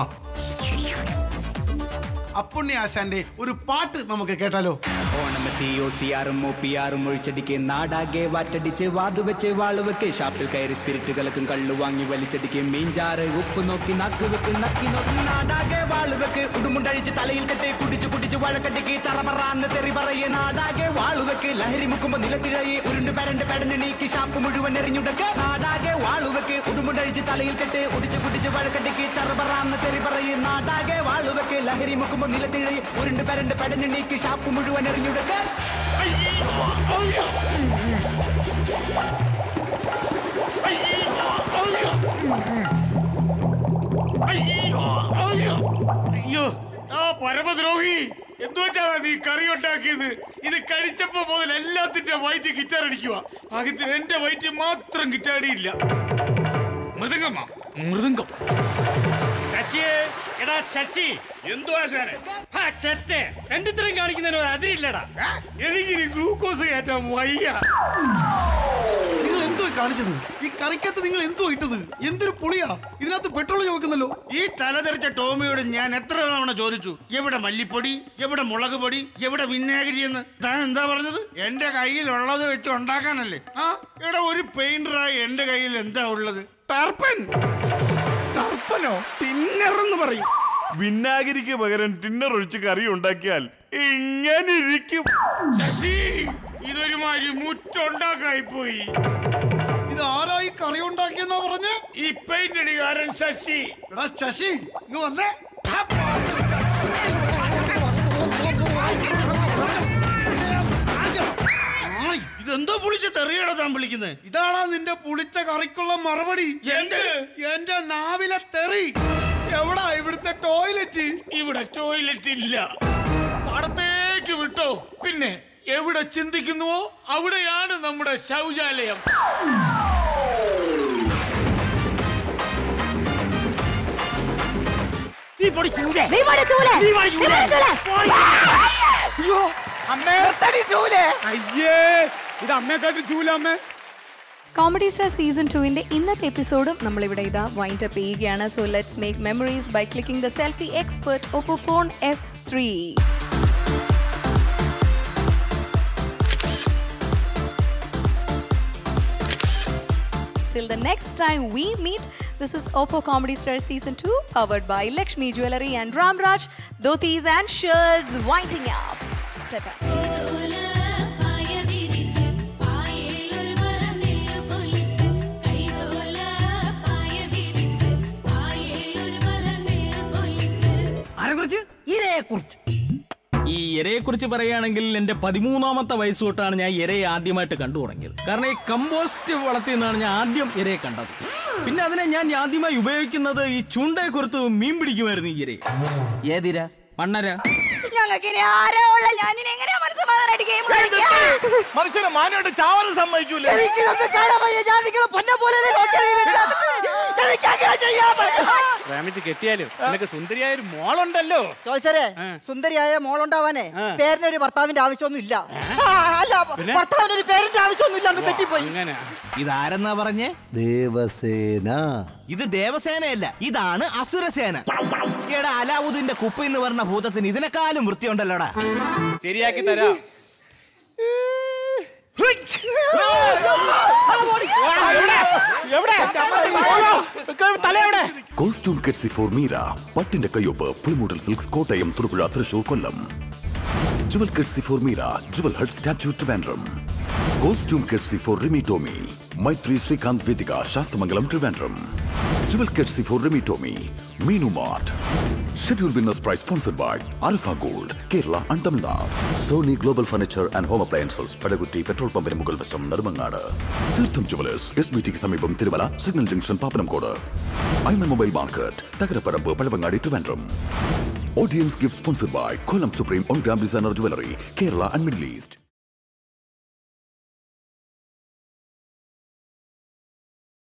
അപ്പുണ്ണി ആശാന്റെ ഒരു പാട്ട് നമുക്ക് കേട്ടാലോ ഓണമെത്തി ഓസിയാറും മൂപ്പിയാറും ഒഴിച്ചടിക്ക് നാടാകെ വാറ്റടിച്ച് വാതുവെച്ച് വാളുവെക്ക് ഷാപ്പിൽ കയറി സ്പിരിറ്റ് കലക്കും കള്ളു വാങ്ങി വലിച്ചടിക്ക് മീൻചാറ് ഉപ്പ് നോക്കി നാക്ക് വെക്ക് നക്കി നോക്കി നാടാകെ വാളുവെക്ക് ഉടുമുണ്ടഴിച്ച് തലയിൽ കെട്ടി കുടിച്ചു കുടിച്ചു വഴക്കട്ടിക്ക് ചറപറാന്ന് തെറി പറയെ നാടാകെ വാളുവെക്ക് ലഹരി മുക്കുമ്പോ നിലത്തിഴയെ ഉരുണ്ട് പരണ്ട് പെടഞ്ഞ് നീക്കി ഷാപ്പ് മുഴുവൻ എറിഞ്ഞുടക്ക് നാടാകെ വാളുവെക്ക് ഉടുമുണ്ടഴിച്ച് തലയിൽ കെട്ടി കുടിച്ചു കുടിച്ചു വഴക്കട്ടിക്ക് ചറപറാന്ന് തെറി പറയെ നാടാകെ വാളുവെക്ക് ലഹരി മുക്കുമ്പോ നിലത്തിഴയെ ഉരുണ്ട് പരണ്ട് പെടഞ്ഞ് നീക്കി ഷാപ്പ് മുഴുവൻ എറിഞ്ഞുടക്ക് അയ്യോ ആ പരമദ്രോഹി എന്തു വെച്ചാണ് നീ കറി ഉണ്ടാക്കിയത് ഇത് കഴിച്ചപ്പോ മുതൽ എല്ലാത്തിന്റെ വയറ്റ് ഗിറ്റാർ അടിക്കുക ഭാഗ്യത്തിന് എന്റെ വയറ്റ് മാത്രം ഗിറ്റാടിയില്ല മൃദംഗമാ മൃദംഗം ശശിയെ എടാ ശശി എന്തുവാ സാറേ ഹാ, ചെറ്റേ രണ്ടിത്തരം കാണിക്കുന്നതിന് ഒരു അതിരില്ലടാ എനിക്കിനി ഗ്ലൂക്കോസ് കയറ്റാൻ വയ്യ നിങ്ങൾ എന്തോ കാണിച്ചത് ഈ കറിക്കകത്ത് നിങ്ങൾ എന്തോ ഇട്ടത് എന്തൊരു പൊളിയാ ഇതിനകത്ത് പെട്രോൾ ചോദിക്കുന്നല്ലോ ഈ തലതെറിച്ച ടോമിയോട് ഞാൻ എത്ര തവണ ചോദിച്ചു എവിടെ മല്ലിപ്പൊടി എവിടെ മുളക് പൊടി എവിടെ വിനാഗിരി എന്ന് താൻ എന്താ പറഞ്ഞത് എന്റെ കയ്യിലുള്ളത് വെച്ച് ഉണ്ടാക്കാനല്ലേ ആ എടാ ഒരു പെയിന്ററായി എന്റെ കയ്യിൽ എന്താ ഉള്ളത് ടർപ്പൻ ടർപ്പനോ ടിന്നർ എന്ന് പറയും വിനാഗിരിക്ക് പകരം ടിന്നർ ഒഴിച്ച് കറി ഉണ്ടാക്കിയാൽ ഇങ്ങനെ ഇരിക്കും ശശി ഇതൊരുമാതിരി മുറ്റുണ്ടാക്കായി പോയി ഇത് ആരായി കറി ഉണ്ടാക്കിയെന്നാ പറഞ്ഞ് ഈ പെയിന്റ് അടികാരൻ ശശി എടാ ശശി ഇങ്ങ് വന്നേ ആയ്, ഇതെന്തോ പുളിച്ച തെറിയടാ താൻ വിളിക്കുന്നത് ഇതാണാ നിന്റെ പുളിച്ച കറിക്കുള്ള മറുപടി എന്ത്? എന്റെ നാവിലെ തെറി എവിടാ ഇവിടുത്തെ ടോയ്ലറ്റ് ഇവിടെ ടോയ്ലറ്റ് ഇല്ല പടത്തേക്ക് വിട്ടോ പിന്നെ എവിടെ ചിന്തിക്കുന്നുവോ അവിടെയാണ് നമ്മുടെ ശൗചാലയം നീ പൊടി ചൂലേ നീ പൊടി ചൂലേ. നീ പൊടി നീ പൊടി ചൂലേ. അയ്യോ അമ്മേ നിർത്തടി ചൂലേ അയ്യേ ഇത് അമ്മയെക്കാട്ടും ചൂല അമ്മേ കോമഡി സ്റ്റാർ സീസൺ ടുവിന്റെ ഇന്നത്തെ എപ്പിസോഡും നമ്മളിവിടെ ഇതാ വൈൻഡ് അപ്പ് ചെയ്യുകയാണ് so let's make memories by clicking the selfie expert Oppo phone F three Till the next time we meet, this is Oppo Comedy Star Season 2, powered by Lakshmi Jewelry and Ramraj, Dhotis and Shirts, winding up. Ta-ta. ആരെക്കുറിച്ച് ഇരയെ കുറിച്ച് ഈ ഇരയെ കുറിച്ച് പറയുകയാണെങ്കിൽ എന്റെ പതിമൂന്നാമത്തെ വയസ്സ് തൊട്ടാണ് ഞാൻ ഇരയെ ആദ്യമായിട്ട് കണ്ടു തുടങ്ങിയത് കാരണം ഈ കമ്പോസ്റ്റ് വളർത്തി നിന്നാണ് ഞാൻ ആദ്യം ഇരയെ കണ്ടത് പിന്നെ അതിനെ ഞാൻ ആദ്യമായി ഉപയോഗിക്കുന്നത് ഈ ചൂണ്ടയെ കുറിച്ച് മീൻ പിടിക്കുമായിരുന്നു ഈ ഇരയെ ഏതിര മണ്ണര ഞങ്ങൾക്ക് ഇനി ആരാ ഉള്ള ഞാനിനി എങ്ങനെയാ മനസ്സമാധാനമായിട്ട് ഗെയിം കളിക്കുക മനുഷ്യനെ മാനോട്ട് ചാവാനും സമ്മതിക്കൂലേ എനിക്കിതൊന്നും കാണാൻ വയ്യ ഞാൻ നിങ്ങളെ പൊന്നെ പോലെ നോക്കിയാൽ എനിക്കങ്ങനെ ചെയ്യാൻ പറ്റില്ല. പ്രേമിച്ച് കെട്ടിയാലും നിനക്ക് സുന്ദരിയായ ഒരു മോളുണ്ടല്ലോ ചോദിച്ചേ സുന്ദരിയായ മോളുണ്ടാവാനേ പേരിനൊരു ഭർത്താവിന്റെ ആവശ്യമൊന്നും ഇല്ല ആ, അല്ല ഭർത്താവിന് ഒരു പേരിന്റെ ആവശ്യമൊന്നും ഇല്ല അന്ന് തെറ്റിപ്പോയി അങ്ങനെ ഇതാരെന്നാ പറഞ്ഞേ ദേവസേന ഇത് ദേവസേനയല്ല ഇതാണ് അസുരസേന എടാ അലാവുദ്ദീന്റെ കുപ്പ എന്ന് പറഞ്ഞ ഭൂതത്തിന് ഇതിനെക്കാളും വൃത്തിയുണ്ടല്ലോടാ ശരിയാക്കി തരാം തലയെവിടെ കോസ്റ്റ്യൂം കെറ്റ്സി ഫോർ മീര പട്ടിന്റെ കയ്യൊപ്പ് Pulimoottil silks Kottayam Thodupuzha Thrissur Kollam jewel Ketsy for Meera jewel hut Statue Trivandrum costume Ketsy for Rimi Tomy Maithri Sreekanth Vedika Sasthamangalam Trivandrum jewel Ketsy for Rimi Tomy Meenu mart schedule winners prize sponsored by Alpha gold Kerala and Tamil Nadu Sony global furniture and home appliances Padakutty petrol പമ്പിന് മുകൾ വശം നെടുമങ്ങാട് തീർത്ഥം ജുവലേഴ്സ് എസ് ബി ടിക്ക് സമീപം Thirumala signal junction Pappanamcode Aiman mobile market Thakaraparambu Pazhavangadi Trivandrum Audience gift sponsored by Kollam Supreme On Gram Designer Jewelry, Kerala and Middle East.